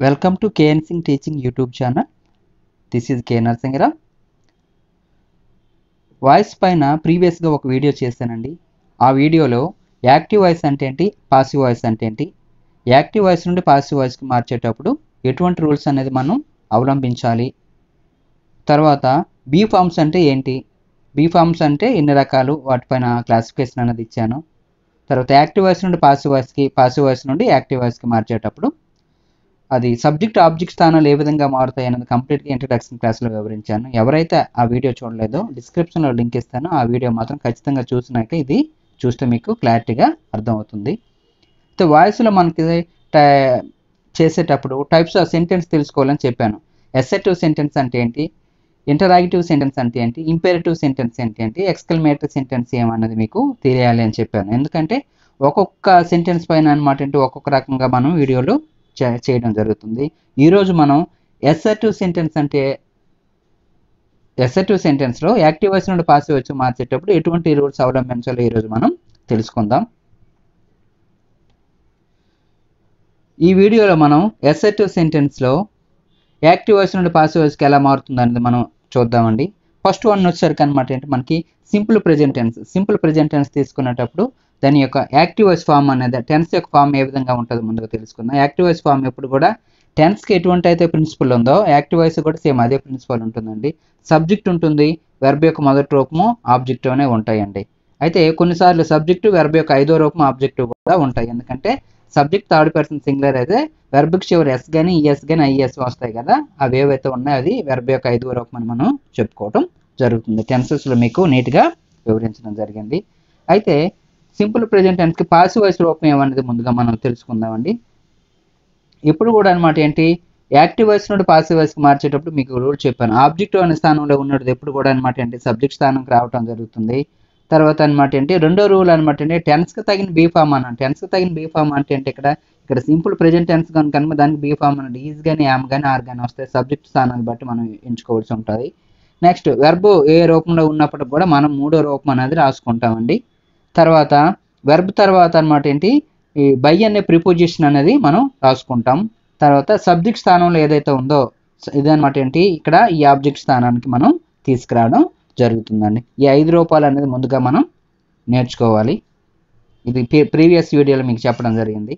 welcome to KN Singh teaching YouTube channel this is K Narasingarao voice పైన ప్రీవియస్గా ఒక video చేశానండి ఆ వీడియోలో యాక్టివ్ వాయిస్ అంటే ఏంటి పాసివ్ వాయిస్ అంటే ఏంటి యాక్టివ్ వాయిస్ నుండి పాసివ్ వాయిస్కి మార్చేటప్పుడు ఎటువంటి రూల్స్ అనేది మనం అవలంబించాలి తర్వాత బీ ఫార్మ్స్ అంటే ఏంటి బీ ఫార్మ్స్ అంటే ఎన్ని రకాలు వాటిపైన క్లాసిఫికేషన్ అనేది ఇచ్చాను తర్వాత యాక్టివ్ వాయిస్ నుండి పాసివ్ వాయిస్కి పాసివ్ వాయిస్ నుండి యాక్టివ్ వాయిస్కి మార్చేటప్పుడు అది సబ్జెక్ట్ ఆబ్జెక్ట్ స్థానాలు ఏ విధంగా మారుతాయి అనేది కంప్లీట్గా ఇంట్రడక్షన్ క్లాస్లో వివరించాను ఎవరైతే ఆ వీడియో చూడలేదో డిస్క్రిప్షన్లో లింక్ ఇస్తానో ఆ వీడియో మాత్రం ఖచ్చితంగా చూసినాక ఇది చూస్తే మీకు క్లారిటీగా అర్థమవుతుంది అయితే వాయిస్లో మనకి టై- చేసేటప్పుడు టైప్స్ ఆఫ్ సెంటెన్స్ తెలుసుకోవాలని చెప్పాను ఎస్సెటివ్ సెంటెన్స్ అంటే ఏంటి ఇంటరాక్టివ్ సెంటెన్స్ అంటే ఏంటి ఇంపేరేటివ్ సెంటెన్స్ ఏంటి ఏంటి ఎక్స్కల్మేటివ్ సెంటెన్స్ ఏమన్నది మీకు తెలియాలి అని చెప్పాను ఎందుకంటే ఒక్కొక్క సెంటెన్స్ పైన అనమాట ఏంటి ఒక్కొక్క రకంగా మనం వీడియోలో చే- చేయడం జరుగుతుంది ఈరోజు మనం ఎస్సర్టివ్ సెంటెన్స్ అంటే ఎస్సర్టివ్ సెంటెన్స్లో యాక్టివ్ వాయిస్ నుండి పాసివ్ వచ్చి మార్చేటప్పుడు ఎటువంటి రూల్స్ అవలంబించాలో ఈరోజు మనం తెలుసుకుందాం ఈ వీడియోలో మనం ఎస్సర్టివ్ సెంటెన్స్లో యాక్టివ్ వాయిస్ నుండి పాసివ్ వాయిస్కి ఎలా మారుతుంది అనేది మనం చూద్దామండి ఫస్ట్ వన్ వచ్చేసరికి అనమాట ఏంటి మనకి simple present tense simple present tense తీసుకునేటప్పుడు దాని యొక్క యాక్టివ్ వాయిస్ ఫామ్ అనేది టెన్స్ యొక్క ఫామ్ ఏ విధంగా ఉంటుందో ముందుగా తెలుసుకుందాం యాక్టివ్ వాయిస్ ఫామ్ ఎప్పుడు కూడా టెన్స్కి ఎటువంటి అయితే ప్రిన్సిపల్ ఉందో యాక్టివ్ వాయిస్ కూడా సేమ్ అదే ప్రిన్సిపల్ ఉంటుందండి సబ్జెక్ట్ ఉంటుంది వెర్బ్ యొక్క మొదటి రూపము ఆబ్జెక్టివ్ అనే ఉంటాయండి అయితే కొన్నిసార్లు సబ్జెక్టు వెర్బ్ యొక్క ఐదో రూపం ఆబ్జెక్టివ్ కూడా ఉంటాయి ఎందుకంటే సబ్జెక్ట్ థర్డ్ పర్సన్ సింగులర్ అయితే వెర్బ్కి చివరి ఎస్ కానీ ఈఎస్ కానీ ఐఎస్ వస్తాయి కదా అవి ఏవైతే ఉన్నాయో అది వెర్బ్ యొక్క ఐదో రూపం అని మనం చెప్పుకోవడం జరుగుతుంది టెన్సెస్లో మీకు నీట్గా వివరించడం జరిగింది అయితే సింపుల్ ప్రెజెంట్ టెన్స్కి పాసివ్ వాయిస్ రూపం ఏమన్నది ముందుగా మనం తెలుసుకుందామండి ఇప్పుడు కూడా అనమాట ఏంటి యాక్టివ్ వాయిస్ నుండి పాసివ్ వాయిస్కి మార్చేటప్పుడు మీకు రూల్ చెప్పాను ఆబ్జెక్టివ్ అనే స్థానంలో ఉన్నది ఎప్పుడు కూడా అనమాట ఏంటి సబ్జెక్ట్ స్థానంకి రావడం జరుగుతుంది తర్వాత అనమాట ఏంటి రెండో రూల్ అనమాట ఏంటి టెన్స్కి తగిన బీ ఫామ్ అన్నాను టెన్స్కి తగిన బీ ఫామ్ అంటే ఏంటి ఇక్కడ ఇక్కడ సింపుల్ ప్రెజెంట్ టెన్స్ కనుక దానికి బీ ఫామ్ అన్నది ఈజ్ కానీ యామ్ కానీ ఆర్ కానీ వస్తాయి సబ్జెక్ట్ స్థానాన్ని బట్టి మనం ఎంచుకోవాల్సి ఉంటుంది నెక్స్ట్ వెర్బ్ ఏ రూపంలో ఉన్నప్పటికి కూడా మనం మూడో రూపం అనేది రాసుకుంటామండి తర్వాత వెర్బ్ తర్వాత అనమాట ఏంటి ఈ బై అనే ప్రిపోజిషన్ అనేది మనం రాసుకుంటాం తర్వాత సబ్జెక్ట్ స్థానంలో ఏదైతే ఉందో ఇదనమాట ఏంటి ఇక్కడ ఈ ఆబ్జెక్ట్ స్థానానికి మనం తీసుకురావడం జరుగుతుందండి ఈ ఐదు రూపాయలు అనేది ముందుగా మనం నేర్చుకోవాలి ఇది ప్రీవియస్ వీడియోలో మీకు చెప్పడం జరిగింది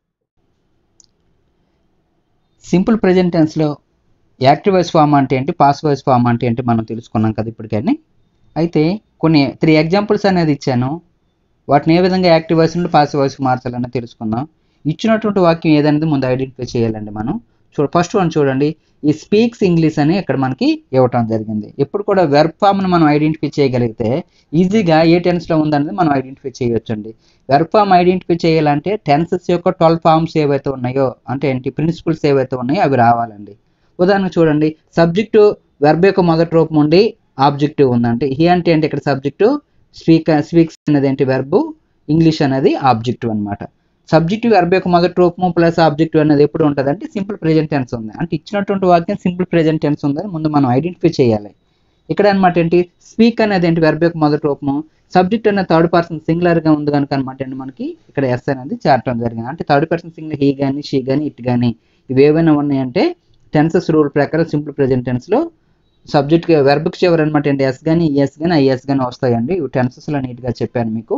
సింపుల్ ప్రెజెంట్ టెన్స్లో యాక్టివ్ వాయిస్ ఫామ్ అంటే ఏంటి పాస్ వాయిస్ ఫామ్ అంటే ఏంటి మనం తెలుసుకున్నాం కదా ఇప్పటికని అయితే కొన్ని త్రీ ఎగ్జాంపుల్స్ అనేది ఇచ్చాను వాటిని ఏ విధంగా యాక్టివ్ వాయిస్ నుండి పాసివ్ వాయిస్కి మార్చాలని తెలుసుకుందాం ఇచ్చినటువంటి వాక్యం ఏదనేది ముందు ఐడెంటిఫై చేయాలండి మనం చూడ ఫస్ట్ వన్ చూడండి ఈ స్పీక్స్ ఇంగ్లీష్ అని ఇక్కడ మనకి ఇవ్వటం జరిగింది ఇప్పుడు కూడా వెర్బ్ ఫామ్ని మనం ఐడెంటిఫై చేయగలిగితే ఈజీగా ఏ టెన్స్లో ఉందనేది మనం ఐడెంటిఫై చేయొచ్చండి వెర్బ్ ఫామ్ ఐడెంటిఫై చేయాలంటే టెన్సెస్ యొక్క ట్వెల్వ్ ఫామ్స్ ఏవైతే ఉన్నాయో అంటే ఏంటి ప్రిన్సిపల్స్ ఏవైతే ఉన్నాయో అవి రావాలండి ఉదాహరణ చూడండి సబ్జెక్టు వెర్బ్ యొక్క మొదటి రూపం ఉండి ఆబ్జెక్టివ్ ఉందంటే హీ అంటే ఏంటి ఇక్కడ సబ్జెక్టు స్పీక్ స్పీక్స్ అనేది ఏంటి వెర్బు ఇంగ్లీష్ అనేది ఆబ్జెక్టివ్ అనమాట సబ్జెక్టివ్ వెర్బ్ యొక్క మొదటి రూపము ప్లస్ ఆబ్జెక్టివ్ అనేది ఎప్పుడు ఉంటుంది అంటే సింపుల్ ప్రెజెంట్ టెన్స్ ఉంది అంటే ఇచ్చినటువంటి వాక్యం సింపుల్ ప్రెజెంట్ టెన్స్ ఉందని ముందు మనం ఐడెంటిఫై చేయాలి ఇక్కడ అనమాట ఏంటి స్పీక్ అనేది ఏంటి వెర్బ్ యొక్క మొదటి రూపము సబ్జెక్ట్ అనేది థర్డ్ పర్సన్ సింగులర్గా ఉంది కనుక అనమాట ఏంటి మనకి ఇక్కడ ఎస్ అనేది చేరటం జరిగింది అంటే థర్డ్ పర్సన్ సింగులర్ హీ కానీ షీ కానీ ఇట్ కానీ ఇవి ఏవైనా ఉన్నాయంటే టెన్సెస్ రూల్ ప్రకారం సింపుల్ ప్రెజెంట్ టెన్స్లో సబ్జెక్ట్ వెర్బ్కి చివరి అనమాట ఏంటి ఎస్ కానీ ఈఎస్ కానీ ఐఎస్ కానీ వస్తాయండి ఇవి టెన్సెస్లో నీట్గా చెప్పాను మీకు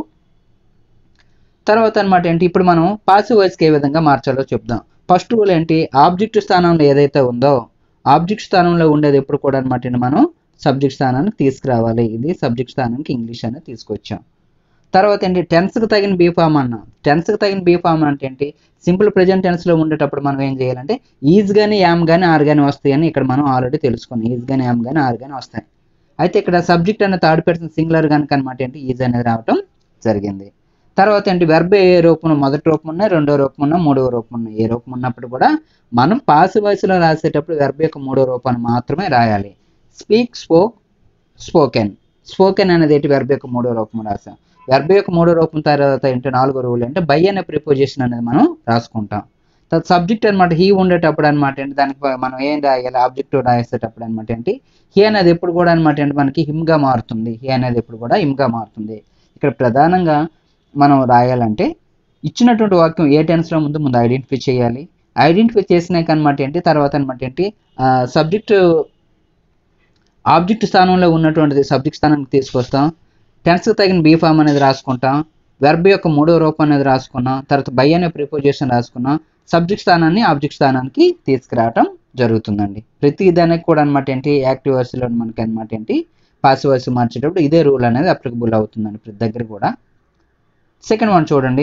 తర్వాత అనమాట ఏంటి ఇప్పుడు మనం పాసివ్ వాయిస్కి ఏ విధంగా మార్చాలో చెప్దాం ఫస్ట్ రూల్ ఏంటి ఆబ్జెక్ట్ స్థానంలో ఏదైతే ఉందో ఆబ్జెక్ట్ స్థానంలో ఉండేది ఎప్పుడు కూడా అనమాట ఏంటి మనం సబ్జెక్ట్ స్థానానికి తీసుకురావాలి ఇది సబ్జెక్ట్ స్థానానికి ఇంగ్లీష్ అనేది తీసుకొచ్చాం తర్వాత ఏంటి టెన్స్కి తగిన బీ ఫామ్ అన్నాం టెన్స్కి తగిన బీ ఫామ్ అంటే ఏంటి సింపుల్ ప్రెజెంట్ టెన్స్లో ఉండేటప్పుడు మనం ఏం చేయాలంటే ఈజ్ కానీ యామ్ కానీ ఆర్ కానీ వస్తాయని ఇక్కడ మనం ఆల్రెడీ తెలుసుకున్నాం ఈజ్ కానీ యామ్ కానీ ఆర్ కానీ వస్తాయి అయితే ఇక్కడ సబ్జెక్ట్ అనే థర్డ్ పర్సన్ సింగులర్ కనుక అనమాట ఏంటి ఈజ్ అనేది రావటం జరిగింది తర్వాత ఏంటి వెర్బ్ ఏ రూపం మొదటి రూపం ఉన్నాయి రెండో రూపం ఉన్నాయి మూడవ రూపం ఉన్నాయి ఏ రూపం ఉన్నప్పుడు కూడా మనం పాసి వయసులో రాసేటప్పుడు వెర్బ్ యొక్క మూడో రూపాన్ని మాత్రమే రాయాలి స్పీక్ స్పోక్ స్పోకెన్ స్పోకెన్ అనేది ఏంటి వెర్బ్ యొక్క మూడో రూపం రాసాం వెర్బ్ యొక్క మూడో రూపం తర్వాత ఏంటి నాలుగో రూల్ అంటే బై అనే ప్రిపోజిషన్ అనేది మనం రాసుకుంటాం తర్వాత సబ్జెక్ట్ అనమాట హీ ఉండేటప్పుడు అనమాట ఏంటి దానికి మనం ఏం రాయాలి ఆబ్జెక్టివ్ రాసేటప్పుడు అనమాట ఏంటి హీ అనేది ఎప్పుడు కూడా అనమాట ఏంటి మనకి హిమ్గా మారుతుంది హీ అనేది ఎప్పుడు కూడా హిమ్గా మారుతుంది ఇక్కడ ప్రధానంగా మనం రాయాలంటే ఇచ్చినటువంటి వాక్యం ఏ టెన్స్లో ముందు ముందు ఐడెంటిఫై చేయాలి ఐడెంటిఫై చేసినాక అనమాట ఏంటి తర్వాత అనమాట ఏంటి సబ్జెక్ట్ ఆబ్జెక్ట్ స్థానంలో ఉన్నటువంటిది సబ్జెక్ట్ స్థానానికి తీసుకొస్తాం టెన్స్కి తగిన బీ ఫామ్ అనేది రాసుకుంటాం వెర్బ్ యొక్క మూడో రూపం అనేది రాసుకున్నాం తర్వాత బై అనే ప్రిపోజిషన్ రాసుకున్నాం సబ్జెక్ట్ స్థానాన్ని ఆబ్జెక్ట్ స్థానానికి తీసుకురావటం జరుగుతుందండి ప్రతి దానికి కూడా అనమాట ఏంటి యాక్టివ్ వర్స్లో మనకి అనమాట ఏంటి పాసివ్ వర్స్ మార్చేటప్పుడు ఇదే రూల్ అనేది అప్లికబుల్ అవుతుందండి ప్రతి దగ్గర కూడా సెకండ్ వన్ చూడండి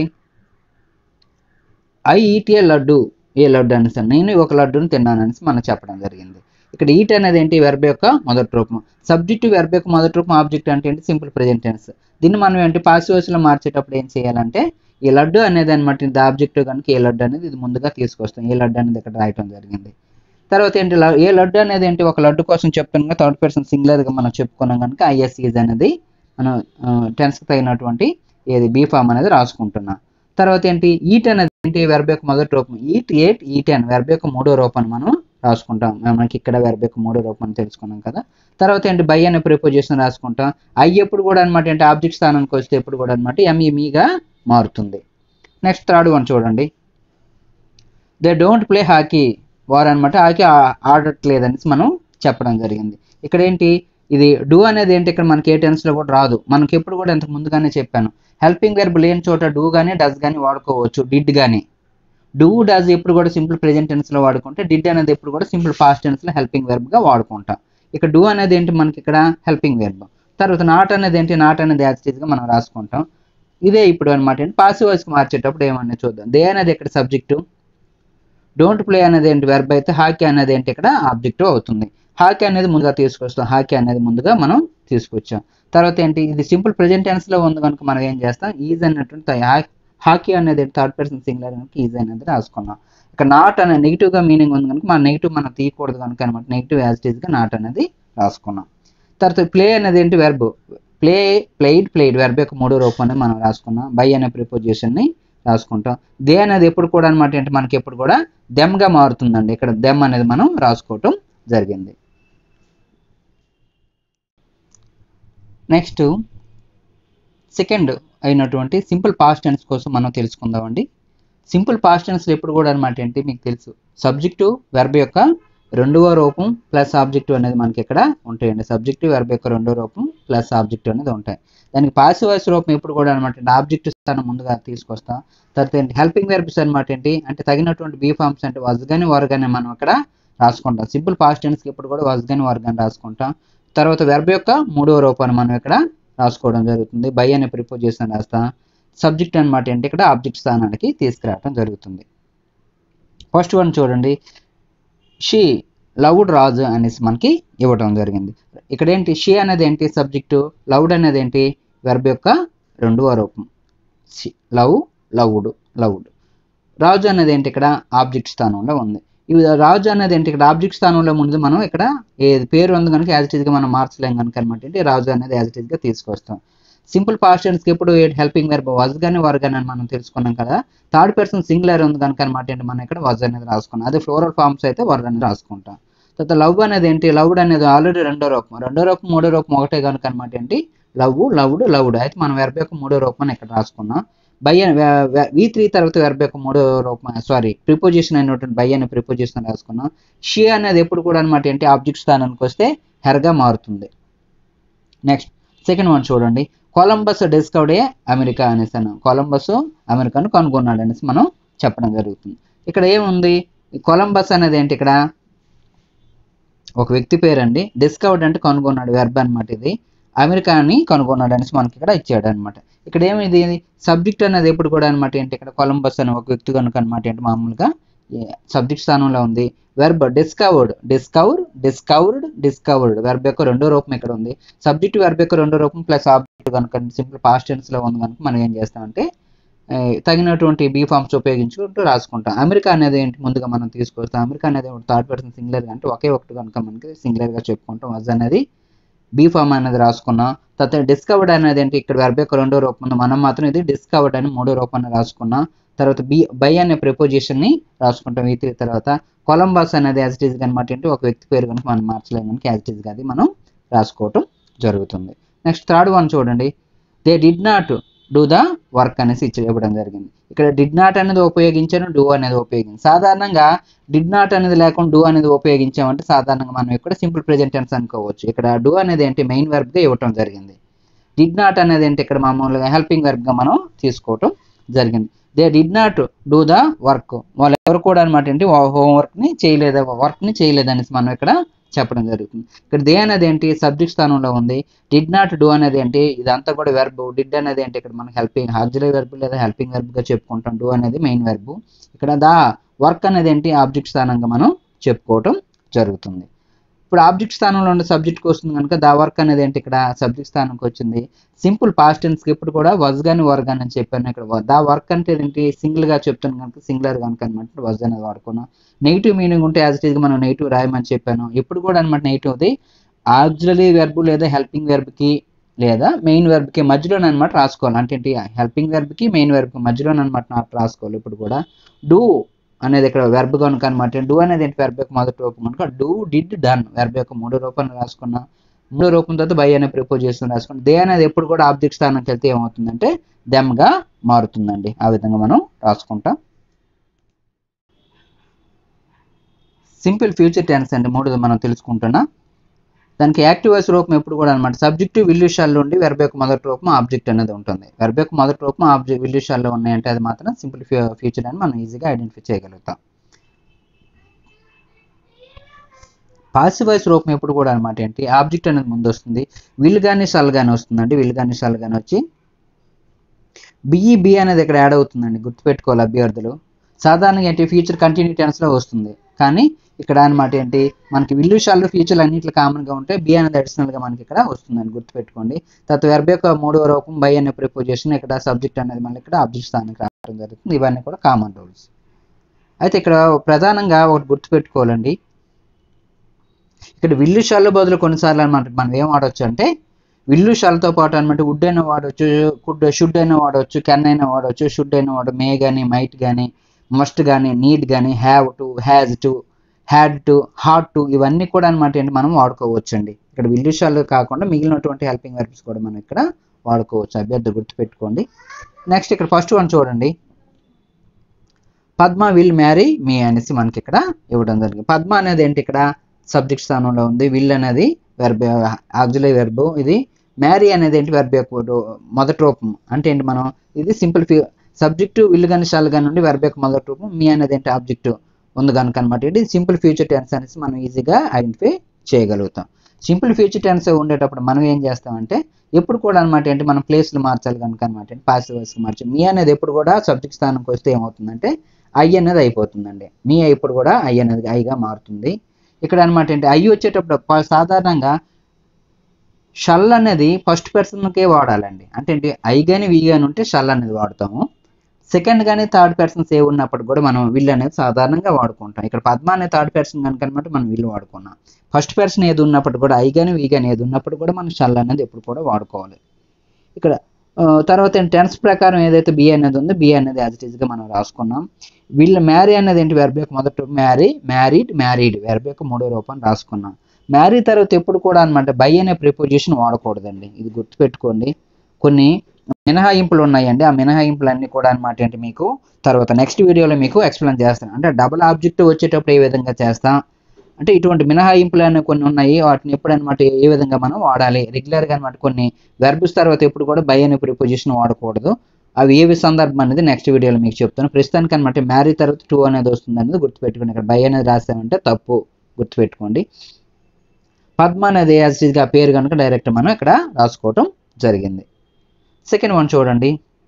I eat a laddu a laddu అనేసి నేను ఒక లడ్డుని తిన్నాను అనేసి మనం చెప్పడం జరిగింది ఇక్కడ ఈట్ అనేది ఏంటి వెర్బ్ యొక్క మొదటి రూపం సబ్జెక్టు వెర్బ్ యొక్క మొదటి రూపం ఆబ్జెక్ట్ అంటే ఏంటి సింపుల్ ప్రెజెంట్ టెన్స్ దీన్ని మనం ఏంటి పాసివ్ లో మార్చేటప్పుడు ఏం చేయాలంటే ఈ లడ్డు అనేది అనమాట ఇది ఆబ్జెక్ట్ కనుక ఏ లడ్డు అనేది ఇది ముందుగా తీసుకొస్తాం ఏ లడ్డు అనేది ఇక్కడ రాయటం జరిగింది తర్వాత ఏంటి ల- ఏ లడ్డు అనేది ఏంటి ఒక లడ్డు కోసం చెప్తాను థర్డ్ పర్సన్ సింగులర్గా మనం చెప్పుకున్నాం కనుక ఐఎస్ఈజ్ అనేది మనం టెన్స్కి తగినటువంటి ఏది బీ ఫామ్ అనేది రాసుకుంటున్నాం తర్వాత ఏంటి ఈట్ అనేది ఏంటి వెర్బ్ యొక్క మొదటి రూపం ఈట్ ఎయిట్ ఈట్ అని వెర్బ్ యొక్క మూడో రూపాన్ని మనం రాసుకుంటాం మనకి ఇక్కడ వెర్బ్ యొక్క మూడో రూపం అని తెలుసుకున్నాం కదా తర్వాత ఏంటి బై అనే ప్రిపోజిషన్ రాసుకుంటాం ఐ ఎప్పుడు కూడా అనమాట ఏంటి ఆబ్జెక్ట్ స్థానానికి వస్తే ఎప్పుడు కూడా అనమాట ఎంఈమీగా మారుతుంది నెక్స్ట్ థర్డ్ వన్ చూడండి దే డోంట్ ప్లే హాకీ వారు అనమాట హాకీ ఆ- ఆడట్లేదనేసి మనం చెప్పడం జరిగింది ఇక్కడ ఏంటి ఇది డూ అనేది ఏంటి ఇక్కడ మనకి ఏ టెన్స్లో కూడా రాదు మనకి ఎప్పుడు కూడా ఇంతకు ముందుగానే చెప్పాను హెల్పింగ్ వెర్బ్ లేని చోట డూ కానీ డస్ కానీ వాడుకోవచ్చు డిడ్ కానీ డూ డస్ ఎప్పుడు కూడా సింపుల్ ప్రెజెంట్ టెన్స్లో వాడుకుంటే డిడ్ అనేది ఎప్పుడు కూడా సింపుల్ పాస్ట్ టెన్స్లో హెల్పింగ్ వెర్బ్గా వాడుకుంటాం ఇక్కడ డూ అనేది ఏంటి మనకి ఇక్కడ హెల్పింగ్ వెర్బ్ తర్వాత నాట్ అనేది ఏంటి నాట్ అనేది యాక్టివ్గా మనం రాసుకుంటాం ఇదే ఇప్పుడు అనమాట ఏంటి పాసివ్ వాయిస్కి మార్చేటప్పుడు ఏమన్నా చూద్దాం దే అనేది ఇక్కడ సబ్జెక్టు డోంట్ ప్లే అనేది ఏంటి వెర్బ్ అయితే హాకీ అనేది ఏంటి ఇక్కడ ఆబ్జెక్టివ్ అవుతుంది హాకీ అనేది ముందుగా తీసుకొస్తాం హాకీ అనేది ముందుగా మనం తీసుకొచ్చాం తర్వాత ఏంటి ఇది సింపుల్ ప్రెజెంట్ టెన్స్ లో ఉంది కనుక మనం ఏం చేస్తాం ఈజ్ అన్నటువంటి హాకీ అనేది థర్డ్ పర్సన్ సింగులర్ కనుక ఈజ్ అనేది రాసుకున్నాం ఇక నాట్ అనే నెగిటివ్ గా మీనింగ్ ఉంది కనుక మన నెగిటివ్ మనం తీయకూడదు కనుక అనమాట నెగిటివ్ యాజ్ ఇట్ ఈస్ గా నాట్ అనేది రాసుకున్నాం తర్వాత ప్లే అనేది ఏంటి verb play played played verb యొక్క మూడో రూపం అనేది మనం రాసుకున్నాం బై అనే ప్రిపోజిషన్ ని రాసుకుంటాం దే అనేది ఎప్పుడు కూడా అనమాట ఏంటి మనకి ఎప్పుడు కూడా దెమ్ గా మారుతుందండి ఇక్కడ దెమ్ అనేది మనం రాసుకోవటం జరిగింది నెక్స్ట్ సెకండ్ అయినటువంటి సింపుల్ పాస్ట్ టెన్స్ కోసం మనం తెలుసుకుందామండి సింపుల్ పాస్ట్ టెన్స్ ఎప్పుడు కూడా అనమాట ఏంటి మీకు తెలుసు సబ్జెక్టు వెర్బ్ యొక్క రెండవ రూపం ప్లస్ ఆబ్జెక్టివ్ అనేది మనకి ఇక్కడ ఉంటాయండి సబ్జెక్టివ్ వెర్బ్ యొక్క రెండో రూపం ప్లస్ ఆబ్జెక్టివ్ అనేది ఉంటాయి దానికి పాసివ్ వాయిస్ రూపం ఎప్పుడు కూడా అనమాట ఏంటి ఆబ్జెక్ట్ స్థానం ముందుగా తీసుకొస్తాం తర్వాత ఏంటి హెల్పింగ్ వెర్బ్స్ అనమాట ఏంటి అంటే తగినటువంటి బీ ఫార్మ్స్ అంటే వజ్ కానీ వర్ కానీ మనం అక్కడ రాసుకుంటాం సింపుల్ పాస్ట్ టెన్స్కి ఎప్పుడు కూడా వజ్ కానీ వర్ కానీ రాసుకుంటాం తర్వాత వెర్బ్ యొక్క మూడవ రూపాన్ని మనం ఇక్కడ రాసుకోవడం జరుగుతుంది బై అనే ప్రిపోజిషన్ రాస్తాం సబ్జెక్ట్ అనమాట ఏంటి ఇక్కడ ఆబ్జెక్ట్ స్థానానికి తీసుకురావడం జరుగుతుంది ఫస్ట్ వన్ చూడండి షీ లౌడ్ రాజు అనేసి మనకి ఇవ్వడం జరిగింది ఇక్కడ ఏంటి షీ అనేది ఏంటి సబ్జెక్టు లౌడ్ అనేది ఏంటి వెర్బ్ యొక్క రెండవ రూపం లవ్ లవుడ్ లవుడ్ రాజు అనేది ఏంటి ఇక్కడ ఆబ్జెక్ట్ స్థానంలో ఉంది ఇవి రాజు అనేది ఏంటి ఇక్కడ ఆబ్జెక్ట్ స్థానంలో ముందు మనం ఇక్కడ ఏది పేరు ఉంది కనుక యాజ్ ఇట్ గా మనం మార్చలేం కనుక అనమాట ఏంటి రాజు అనేది యాజ్ ఇట్ గా తీసుకొస్తాం సింపుల్ పాస్ట్ టెన్స్కి ఎప్పుడు హెల్పింగ్ వెర్బ్ వజ్ కానీ వర్ కానీ అని మనం తెలుసుకున్నాం కదా థర్డ్ పర్సన్ సింగులర్ ఉంది కనుక అనమాట ఏంటి మనం ఇక్కడ వజ్ అనేది రాసుకున్నాం అదే ఫ్లోరల్ ఫార్మ్స్ అయితే వర్ అని రాసుకుంటాం తర్వాత లవ్ అనేది ఏంటి లవ్డ్ అనేది ఆల్రెడీ రెండో రూపం రెండో రూపం మూడో రూపం ఒకటే కనుక అనమాట ఏంటి లవ్ లవ్డ్ లవ్డ్ అయితే మనం వెర్బ్ యొక్క మూడో రూపం ఇక్కడ రాసుకున్నాం బై వి త్రీ తర్వాత వెర్బ్ యొక్క మూడో రూపం సారీ ప్రిపోజిషన్ అయినటువంటి బై అనే ప్రిపోజిషన్ రాసుకున్నాం షీ అనేది ఎప్పుడు కూడా అనమాట ఏంటి ఆబ్జెక్ట్ స్థానానికి వస్తే హెర్గా మారుతుంది నెక్స్ట్ సెకండ్ వన్ చూడండి కొలంబస్ డిస్కవర్డ్ ఏ అమెరికా అనేసి అన్నాం కొలంబస్ అమెరికాను కనుగొన్నాడు అనేసి మనం చెప్పడం జరుగుతుంది ఇక్కడ ఏముంది ఈ కొలంబస్ అనేది ఏంటి ఇక్కడ ఒక వ్యక్తి పేరండి డిస్కవర్డ్ అంటే కనుగొన్నాడు వెర్బ్ అనమాట ఇది అమెరికాని కనుగొన్నాడు అనేసి మనకి ఇక్కడ ఇచ్చాడు అనమాట ఇక్కడ ఏమిది సబ్జెక్ట్ అనేది ఎప్పుడు కూడా అనమాట ఏంటి ఇక్కడ కొలంబస్ అనే ఒక వ్యక్తి కనుక అనమాట ఏంటి మామూలుగా సబ్జెక్ట్ స్థానంలో ఉంది verb discovered discover discovered discovered verb యొక్క రెండో రూపం ఇక్కడ ఉంది సబ్జెక్ట్ వెర్బ్ యొక్క రెండో రూపం ప్లస్ ఆబ్జెక్ట్ కనుక సింపుల్ పాస్ట్ టెన్స్ లో ఉంది కనుక మనం ఏం చేస్తామంటే ఏ, తగినటువంటి బీ ఫార్మ్స్ ఉపయోగించుకుంటూ రాసుకుంటాం అమెరికా అనేది ఏంటి ముందుగా మనం తీసుకొస్తాం అమెరికా అనేది థర్డ్ పర్సన్ సింగులర్ అంటే ఒకే ఒకటి కనుక మనకి సింగులర్ గా చెప్పుకుంటాం వజ్ అనేది బీ ఫామ్ అనేది రాసుకున్నాం తర్వాత డిస్కవర్డ్ అనేది ఏంటి ఇక్కడ వెర్బ్ యొక్క రెండో రూపం ఉంది మనం మాత్రం ఇది డిస్కవర్డ్ అని మూడో రూపాన్ని రాసుకున్నాం తర్వాత బి బై అనే preposition ని రాసుకుంటాం ఈ త్రీ తర్వాత కొలంబస్ అనేది యాజ్ ఇట్ ఈస్ అనమాట ఏంటి ఒక వ్యక్తి పేరు కనుక మనం మార్చలేము కనుక యాజ్ ఇట్ ఈస్ అది మనం రాసుకోవటం జరుగుతుంది నెక్స్ట్ థర్డ్ వన్ చూడండి they did not do the work అనేసి ఇచ్చి ఇవ్వడం జరిగింది ఇక్కడ డిడ్ నాట్ అనేది ఉపయోగించాను డూ అనేది ఉపయోగించాను సాధారణంగా డిడ్ నాట్ అనేది లేకుండా డూ అనేది ఉపయోగించామంటే సాధారణంగా మనం ఇక్కడ సింపుల్ ప్రెజెంట్ టెన్స్ అనుకోవచ్చు ఇక్కడ డూ అనేది ఏంటి మెయిన్ వర్బ్గా ఇవ్వటం జరిగింది డిడ్ నాట్ అనేది ఏంటి ఇక్కడ మామూలుగా హెల్పింగ్ వర్బ్గా మనం తీసుకోవటం జరిగింది they did not do the work వాళ్ళు ఎవరు కూడా అనమాట ఏంటి హోంవర్క్ని చేయలేదు వర్క్ని చేయలేదు అనేసి మనం ఇక్కడ చెప్పడం జరుగుతుంది ఇక్కడ దే అనేది ఏంటి సబ్జెక్ట్ స్థానంలో ఉంది డిడ్ నాట్ డూ అనేది ఏంటి ఇదంతా కూడా వెర్బ్ డిడ్ అనేది ఏంటి ఇక్కడ మనం హెల్పింగ్ ఆక్సిలరీ వెర్బ్ లేదా హెల్పింగ్ వెర్బ్గా చెప్పుకుంటాం డూ అనేది మెయిన్ వెర్బ్ ఇక్కడ ద వర్క్ అనేది ఏంటి ఆబ్జెక్ట్ స్థానంగా మనం చెప్పుకోవటం జరుగుతుంది ఇప్పుడు ఆబ్జెక్ట్ స్థానంలో ఉండే సబ్జెక్ట్కి వస్తుంది కనుక ద వర్క్ అనేది ఏంటి ఇక్కడ సబ్జెక్ట్ స్థానంకి వచ్చింది సింపుల్ పాస్ట్ టెన్స్కి ఇప్పుడు కూడా వజ్ కానీ వర్ కానీ అని చెప్పాను ఇక్కడ ద వర్క్ అంటే ఏంటి సింగిల్గా చెప్తాను కనుక సింగులర్ కనుక అనమాట వజ్ అనేది వాడుకున్నాం నెగిటివ్ మీనింగ్ ఉంటే యాజ్ ఇట్ ఈస్గా మనం నెగిటివ్ రాయమని చెప్పాను ఇప్పుడు కూడా అనమాట నెగిటివ్ది ఆక్సిలరీ వెర్బ్ లేదా హెల్పింగ్ వెర్బ్కి లేదా మెయిన్ వెర్బ్కి మధ్యలోనే అనమాట రాసుకోవాలి అంటే ఏంటి హెల్పింగ్ వెర్బ్కి మెయిన్ వెర్బ్కి మధ్యలోనే అనమాట రాసుకోవాలి ఇప్పుడు కూడా డూ అనేది ఇక్కడ వెర్బ్ కనుక అనమాట డూ అనేది ఏంటి వెర్బ్ యొక్క మొదటి రూపం కనుక డూ డిడ్ డన్ వెర్బ్ యొక్క మూడో రూపాన్ని రాసుకున్నా మూడో రూపం తర్వాత బై అనే ప్రిపోజిషన్ రాసుకుని దే అనేది ఎప్పుడు కూడా ఆబ్జెక్ట్ స్థానానికి వెళ్తే ఏమవుతుందంటే దెమ్గా మారుతుందండి ఆ విధంగా మనం రాసుకుంటాం సింపుల్ ఫ్యూచర్ టెన్స్ అండి మూడు మనం తెలుసుకుంటున్నా దానికి యాక్టివ్ వాయిస్ రూపం ఎప్పుడు కూడా అనమాట సబ్జెక్టు విల్యూషాల్లో ఉండి వెర్బ్ యొక్క మొదటి రూపం ఆబ్జెక్ట్ అనేది ఉంటుంది వెర్బ్ యొక్క మొదటి రూపం ఆబ్జెక్ట్ విల్యూషాల్లో ఉన్నాయంటే అది మాత్రం సింపుల్ ఫ్యూచర్ అని మనం ఈజీగా ఐడెంటిఫై చేయగలుగుతాం పాసివ్ వాయిస్ రూపం ఎప్పుడు కూడా అనమాట ఏంటి ఆబ్జెక్ట్ అనేది ముందు వస్తుంది విల్ కానీ షల్ కానీ వస్తుందండి విల్ కానీ షల్ కానీ వచ్చి బిఈ బి అనేది ఇక్కడ యాడ్ అవుతుందండి గుర్తుపెట్టుకోవాలి అభ్యర్థులు సాధారణంగా ఏంటి ఫ్యూచర్ కంటిన్యూ టెన్స్లో వస్తుంది కానీ ఇక్కడ అనమాట ఏంటి మనకి విల్లు షాల్లో ఫ్యూచర్లు అన్నింటిలో కామన్గా ఉంటే బి అనేది అడిషనల్గా మనకి ఇక్కడ వస్తుందని గుర్తుపెట్టుకోండి తర్వాత వెర్బ్ యొక్క మూడవ రూపం బై అనే ప్రిపోజిషన్ ఇక్కడ సబ్జెక్ట్ అనేది మళ్ళీ ఇక్కడ ఆబ్జెక్ట్ స్థానానికి రావడం జరుగుతుంది ఇవన్నీ కూడా కామన్ రూల్స్ అయితే ఇక్కడ ప్రధానంగా ఒకటి గుర్తుపెట్టుకోవాలండి ఇక్కడ విల్లు షాల్లో బదులు కొన్నిసార్లు అనమాట మనం ఏం వాడవచ్చు అంటే విల్లు షాల్తో పాటు అనమాట వుడ్ అయినా వాడవచ్చు కుడ్ షుడ్ అయినా వాడవచ్చు కెన్ అయినా వాడవచ్చు షుడ్ అయినా వాడు మే కానీ మైట్ కానీ మస్ట్ కానీ నీడ్ కానీ have to has to had to had to ఇవన్నీ కూడా అనమాట ఏంటి మనం వాడుకోవచ్చు అండి ఇక్కడ విల్లుషాలు కాకుండా మిగిలినటువంటి హెల్పింగ్ వెర్బ్స్ కూడా మనం ఇక్కడ వాడుకోవచ్చు అభ్యర్థి గుర్తుపెట్టుకోండి నెక్స్ట్ ఇక్కడ ఫస్ట్ వన్ చూడండి పద్మ విల్ మ్యారీ మీ అనేసి మనకి ఇక్కడ ఇవ్వడం జరిగింది పద్మ అనేది ఏంటి ఇక్కడ సబ్జెక్ట్ స్థానంలో ఉంది విల్ అనేది వెర్బ్ ఆక్సిలరీ వెర్బ్ ఇది మ్యారీ అనేది ఏంటి వెర్బ్ యొక్క మొదటి రూపం అంటే ఏంటి మనం ఇది సింపుల్ సబ్జెక్టు విల్ కానీ షాల్ కానీ ఉండి వెర్బ్ యొక్క మొదటి రూపం మీ అనేది ఏంటి ఆబ్జెక్ట్ ఉంది కనుక అనమాట ఇది సింపుల్ ఫ్యూచర్ టెన్స్ అనేసి మనం ఈజీగా ఐడెంటిఫై చేయగలుగుతాం సింపుల్ ఫ్యూచర్ టెన్స్ ఉండేటప్పుడు మనం ఏం చేస్తామంటే ఎప్పుడు కూడా అనమాట ఏంటి మనం ప్లేస్లు మార్చాలి కనుక అనమాట ఏంటి పాసివ్ వాయిస్కి మార్చాలి మీ అనేది ఎప్పుడు కూడా సబ్జెక్ట్ స్థానంకి వస్తే ఏమవుతుందంటే ఐ అనేది అయిపోతుందండి మీ ఇప్పుడు కూడా ఐ అనేది ఐగా మారుతుంది ఇక్కడ అనమాట ఏంటి ఐ వచ్చేటప్పుడు ప- సాధారణంగా షల్ అనేది ఫస్ట్ పర్సన్కే వాడాలండి అంటే ఏంటి ఐ కానీ వి కానీ ఉంటే షల్ అనేది వాడతాము సెకండ్ కానీ థర్డ్ పర్సన్స్ ఏ ఉన్నప్పుడు కూడా మనం విల్ అనేది సాధారణంగా వాడుకుంటాం ఇక్కడ పద్మ అనే థర్డ్ పర్సన్ కనుక అనమాట మనం విల్ వాడుకున్నాం ఫస్ట్ పర్సన్ ఏది ఉన్నప్పుడు కూడా ఐ కానీ వి కానీ ఏది ఉన్నప్పుడు కూడా మనం షల్ అనేది ఎప్పుడు కూడా వాడుకోవాలి ఇక్కడ ఆ, తర్వాత టెన్స్ ప్రకారం ఏదైతే బి అనేది ఉందో బి అనేది యాజ్ ఇట్ ఈస్గా మనం రాసుకున్నాం వీళ్ళ మ్యారీ అనేది ఏంటి వెర్బ్ యొక్క మొదటి మ్యారీ మ్యారీడ్ మ్యారీడ్ వెర్బ్ యొక్క మూడో రూపాన్ని రాసుకున్నాం మ్యారీ తర్వాత ఎప్పుడు కూడా అనమాట బై అనే ప్రిపోజిషన్ వాడకూడదండి ఇది గుర్తుపెట్టుకోండి కొన్ని మినహాయింపులు ఉన్నాయండి ఆ మినహాయింపులు అన్ని కూడా అనమాట ఏంటి మీకు తర్వాత నెక్స్ట్ వీడియోలో మీకు ఎక్స్ప్లెయిన్ చేస్తాను అంటే డబుల్ ఆబ్జెక్ట్ వచ్చేటప్పుడు ఏ విధంగా చేస్తాం అంటే ఇటువంటి మినహాయింపులు అనేవి కొన్ని ఉన్నాయి వాటిని ఎప్పుడు అనమాట ఏ విధంగా మనం వాడాలి రెగ్యులర్గా అనమాట కొన్ని వెర్బ్స్ తర్వాత ఎప్పుడు కూడా బై అనే ప్రిపోజిషన్ వాడకూడదు అవి ఏవి సందర్భం అనేది నెక్స్ట్ వీడియోలో మీకు చెప్తాను ప్రస్తుతానికి అనమాట మ్యారీ తర్వాత టూ అనేది వస్తుంది అనేది గుర్తుపెట్టుకోండి ఇక్కడ బై అనేది రాసామంటే తప్పు గుర్తుపెట్టుకోండి పద్మ అనేది యాజ్ ఇస్గా పేరు కనుక డైరెక్ట్ మనం ఇక్కడ రాసుకోవటం జరిగింది సెకండ్ వన్ చూడండి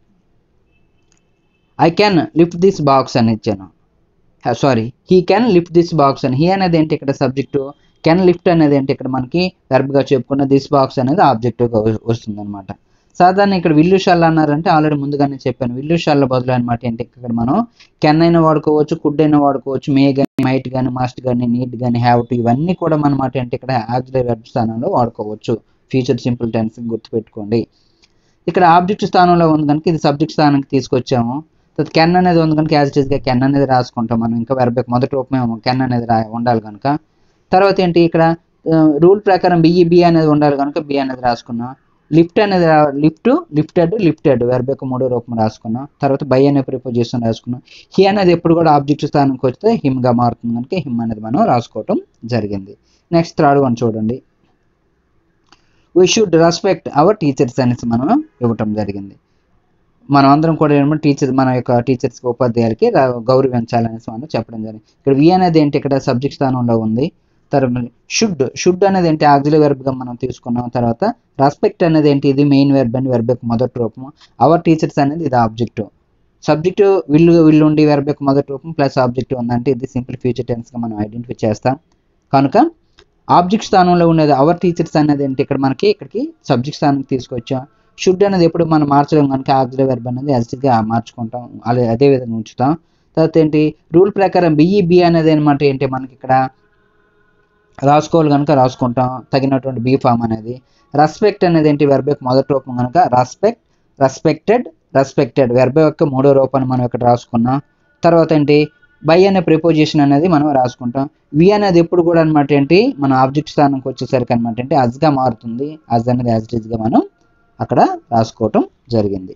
I can lift this box అని ఇచ్చాను sorry he can lift this box అని హీ అనేది ఏంటి ఇక్కడ సబ్జెక్టు కెన్ లిఫ్ట్ అనేది ఏంటి ఇక్కడ మనకి వెర్బ్గా చెప్పుకున్న దిస్ బాక్స్ అనేది ఆబ్జెక్టివ్గా వస్తుంది అనమాట సాధారణ ఇక్కడ విల్లు షాల్ అన్నారంటే ఆల్రెడీ ముందుగానే చెప్పాను విల్లు షాల్ బదులు అనమాట ఏంటి ఇక్కడ మనం కెన్ అయినా వాడుకోవచ్చు కుడ్ అయినా వాడుకోవచ్చు మే కానీ మైట్ కానీ మస్ట్ కానీ నీట్ కానీ హ్యావ్ టు ఇవన్నీ కూడా అనమాట ఏంటి ఇక్కడ ఆక్సిలరీ వెర్బ్ స్థానంలో వాడుకోవచ్చు ఫ్యూచర్ సింపుల్ టెన్స్ గుర్తుపెట్టుకోండి ఇక్కడ ఆబ్జెక్ట్ స్థానంలో ఉంది కనుక ఇది సబ్జెక్ట్ స్థానానికి తీసుకొచ్చాము తర్వాత కెన్ అనేది ఉంది కనుక యాజ్ ఇట్ ఈస్గా కెన్ అనేది రాసుకుంటాం మనం ఇంకా వెర్బ్ యొక్క మొదటి రూపమే కెన్ అనేది రా ఉండాలి కనుక తర్వాత ఏంటి ఇక్కడ రూల్ ప్రకారం బిఈ బి అనేది ఉండాలి కనుక బి అనేది రాసుకున్నాం లిఫ్ట్ అనేది లిఫ్ట్ లిఫ్టెడ్ లిఫ్టెడ్ వెర్బ్ యొక్క మూడో రూపం రాసుకున్నాం తర్వాత బై అనే ప్రిపోజిషన్ రాసుకున్నాం హి అనేది ఎప్పుడు కూడా ఆబ్జెక్ట్ స్థానానికి వస్తే హిమ్గా మారుతుంది కనుక హిమ్ అనేది మనం రాసుకోవటం జరిగింది నెక్స్ట్ థర్డ్ వన్ చూడండి we should respect our teachers అనేసి మనం ఇవ్వటం జరిగింది మనం అందరం కూడా ఏమంటే టీచర్ మన యొక్క టీచర్స్ ఉపాధ్యాయులకి రా- గౌరవించాలనేసి మనం చెప్పడం జరిగింది ఇక్కడ వి అనేది ఏంటి ఇక్కడ సబ్జెక్ట్ స్థానంలో ఉంది తర్వాత షుడ్ షుడ్ అనేది ఏంటి ఆక్సిలరీ వెర్బ్గా మనం తీసుకున్నాం తర్వాత రెస్పెక్ట్ అనేది ఏంటి ఇది మెయిన్ వెర్బ్ అని వెర్బ్ యొక్క మొదటి రూపం అవర్ టీచర్స్ అనేది ఇది ఆబ్జెక్ట్ సబ్జెక్ట్ వీళ్ళు వీళ్ళు ఉండి వెర్బ్ యొక్క మొదటి రూపం ప్లస్ ఆబ్జెక్ట్ ఉందంటే ఇది సింపుల్ ఫ్యూచర్ టెన్స్గా మనం ఐడెంటిఫై చేస్తాం కనుక ఆబ్జెక్ట్ స్థానంలో ఉండేది అవర్ టీచర్స్ అనేది ఏంటి ఇక్కడ మనకి ఇక్కడికి సబ్జెక్ట్ స్థానానికి తీసుకొచ్చాం షుడ్ అనేది ఎప్పుడు మనం మార్చడం కనుక ఆక్సిలరీ వెర్బ్ అనేది యాజ్గా మార్చుకుంటాం అలా అదే విధంగా ఉంచుతాం తర్వాత ఏంటి రూల్ ప్రకారం బిఈబి అనేది అనమాట ఏంటి మనకి ఇక్కడ రాసుకోవాలి కనుక రాసుకుంటాం తగినటువంటి బీ ఫామ్ అనేది రెస్పెక్ట్ అనేది ఏంటి వెర్బ్ యొక్క మొదటి రూపం కనుక రెస్పెక్ట్ రెస్పెక్టెడ్ రెస్పెక్టెడ్ వెర్బ్ యొక్క మూడో రూపాన్ని మనం ఇక్కడ రాసుకున్నాం తర్వాత ఏంటి బై అనే ప్రిపోజిషన్ అనేది మనం రాసుకుంటాం వి అనేది ఎప్పుడు కూడా అనమాట ఏంటి మన ఆబ్జెక్ట్ స్థానంకి వచ్చేసరికి అనమాట ఏంటి అజ్గా మారుతుంది అజ్ అనేది యాజ్ ఇట్ గా మనం అక్కడ రాసుకోవటం జరిగింది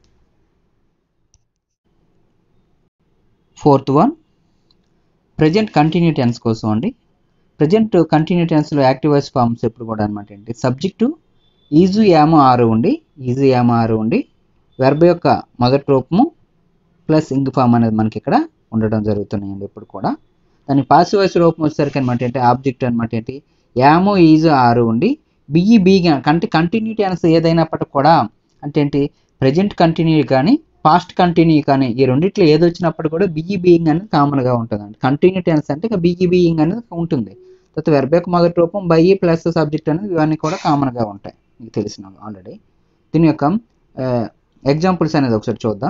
fourth one present continue tense కోసం అండి ప్రజెంట్ కంటిన్యూ టెన్స్లో యాక్టివ్ వాయిస్ ఫార్మ్స్ ఎప్పుడు కూడా అనమాట ఏంటి సబ్జెక్టు ఈజు యామో ఆరు ఉండి ఈజు యామో ఆరు ఉండి వెర్బ్ యొక్క మొదటి రూపము ప్లస్ ఇంగ్ ఫామ్ అనేది మనకి ఇక్కడ ఉండడం జరుగుతున్నాయండి ఇప్పుడు కూడా దాని పాసివ్ వాయిస్ రూపం వచ్చేసరికి అనమాట ఏంటి ఆబ్జెక్ట్ అనమాట ఏంటి యామో ఈజు ఆరు ఉండి బిఈ బీగా అంటే కంటిన్యూ టెన్స్ ఏదైనప్పటికి కూడా అంటే ఏంటి ప్రజెంట్ కంటిన్యూ కానీ పాస్ట్ కంటిన్యూ కానీ ఈ రెండిట్లో ఏది వచ్చినప్పుడు కూడా బిఈ బీయింగ్ అనేది కామన్గా ఉంటుంది అండి కంటిన్యూ టెన్స్ అంటే ఇక బిఈ బీయింగ్ అనేది ఉంటుంది తర్వాత వెర్బ్ యొక్క మొదటి రూపం బై ప్లస్ సబ్జెక్ట్ అనేది ఇవన్నీ కూడా కామన్గా ఉంటాయి మీకు తెలిసిన ఆల్రెడీ దీని యొక్క ఎగ్జాంపుల్స్ అనేది ఒకసారి చూద్దాం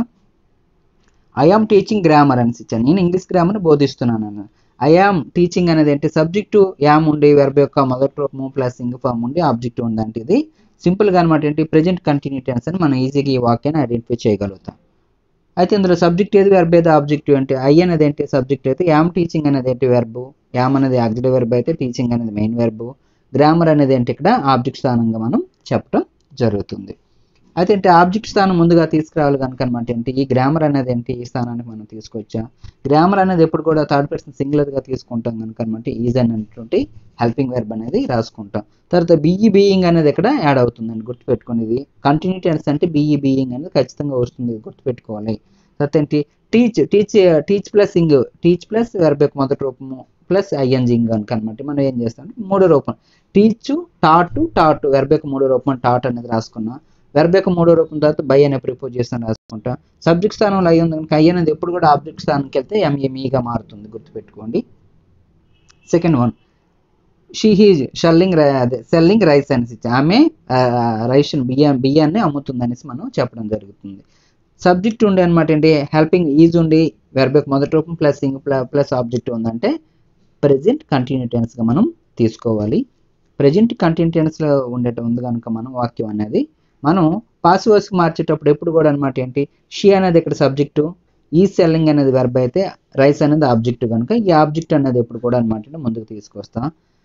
ఐ ఆమ్ టీచింగ్ గ్రామర్ అని ఇచ్చాను నేను ఇంగ్లీష్ గ్రామర్ బోధిస్తున్నాను అన్నాను ఐ ఆమ్ టీచింగ్ అనేది ఏంటి సబ్జెక్టు యామ్ ఉండి వెర్బ్ యొక్క మొదటి రూపము ప్లస్ ఇంగ్ ఫామ్ ఉండి ఆబ్జెక్ట్ ఉందంటే ఇది సింపుల్గా అనమాట ఏంటి ప్రజెంట్ కంటిన్యూ టెన్స్ అని మనం ఈజీగా ఈ వాక్యాన్ని ఐడెంటిఫై చేయగలుగుతాం అయితే ఇందులో సబ్జెక్ట్ ఏది వెర్బ్ ఏది ఆబ్జెక్టివ్ అంటే ఐ అనేది ఏంటి సబ్జెక్ట్ అయితే యామ్ టీచింగ్ అనేది ఏంటి వెర్బు యామ్ అనేది ఆక్సిడరీ వెర్బ్ అయితే టీచింగ్ అనేది మెయిన్ వెర్బు గ్రామర్ అనేది ఏంటి ఇక్కడ ఆబ్జెక్ట్ స్థానంగా మనం చెప్పడం జరుగుతుంది అయితే ఏంటి ఆబ్జెక్ట్ స్థానం ముందుగా తీసుకురావాలి కనుక అనమాట ఏంటి ఈ గ్రామర్ అనేది ఏంటి ఈ స్థానానికి మనం తీసుకొచ్చా గ్రామర్ అనేది ఎప్పుడు కూడా థర్డ్ పర్సన్ సింగులర్గా తీసుకుంటాం కనుక అనమాట ఈజ్ అనేటువంటి హెల్పింగ్ వెర్బ్ అనేది రాసుకుంటాం తర్వాత బీఈ బీయింగ్ అనేది ఇక్కడ యాడ్ అవుతుందండి గుర్తుపెట్టుకోండి ఇది కంటిన్యూ టెన్స్ అంటే బీఈ బీయింగ్ అనేది ఖచ్చితంగా వస్తుంది ఇది గుర్తుపెట్టుకోవాలి తర్వాత ఏంటి teach teach teach plus ing teach plus verb యొక్క మొదటి రూపము ప్లస్ ఐఎన్జింగ్ కనుక అనమాట మనం ఏం చేస్తాం మూడో రూపం టీచ్ టాటు టాటు వెర్బ్ యొక్క మూడో రూపం టాట్ అనేది రాసుకున్నాం వెర్బ్ యొక్క మూడో రూపం తర్వాత బై అనే ప్రిపోజిషన్ రాసుకుంటాం సబ్జెక్ట్ స్థానంలో అయ్యి ఉంది కనుక ఐ అనేది ఎప్పుడు కూడా ఆబ్జెక్ట్ స్థానానికి వెళ్తే ఎంఏమీగా మారుతుంది గుర్తుపెట్టుకోండి second one she he's shelling అదే సెల్లింగ్ రైస్ అనేసి ఇచ్చి ఆమె రైస్ బియ్యం బియ్యాన్ని అమ్ముతుంది అనేసి మనం చెప్పడం జరుగుతుంది సబ్జెక్ట్ ఉండే అనమాట ఏంటి హెల్పింగ్ ఈజ్ ఉండి వెర్బ్ యొక్క మొదటి రూపం ప్లస్ ఇంగ్ ప్లస్ ఆబ్జెక్ట్ ఉందంటే ప్రజెంట్ కంటిన్యూ టెన్స్గా మనం తీసుకోవాలి ప్రజెంట్ కంటిన్యూ టెన్స్లో ఉండేట ఉంది కనుక మనం వాక్యం అనేది మనం పాసివర్స్కి మార్చేటప్పుడు ఎప్పుడు కూడా అనమాట ఏంటి షీ అనేది ఇక్కడ సబ్జెక్టు ఈ సెల్లింగ్ అనేది వెర్బ్ అయితే రైస్ అనేది ఆబ్జెక్ట్ కనుక ఈ ఆబ్జెక్ట్ అనేది ఎప్పుడు కూడా అనమాట ముందుకు తీసుకొస్తాం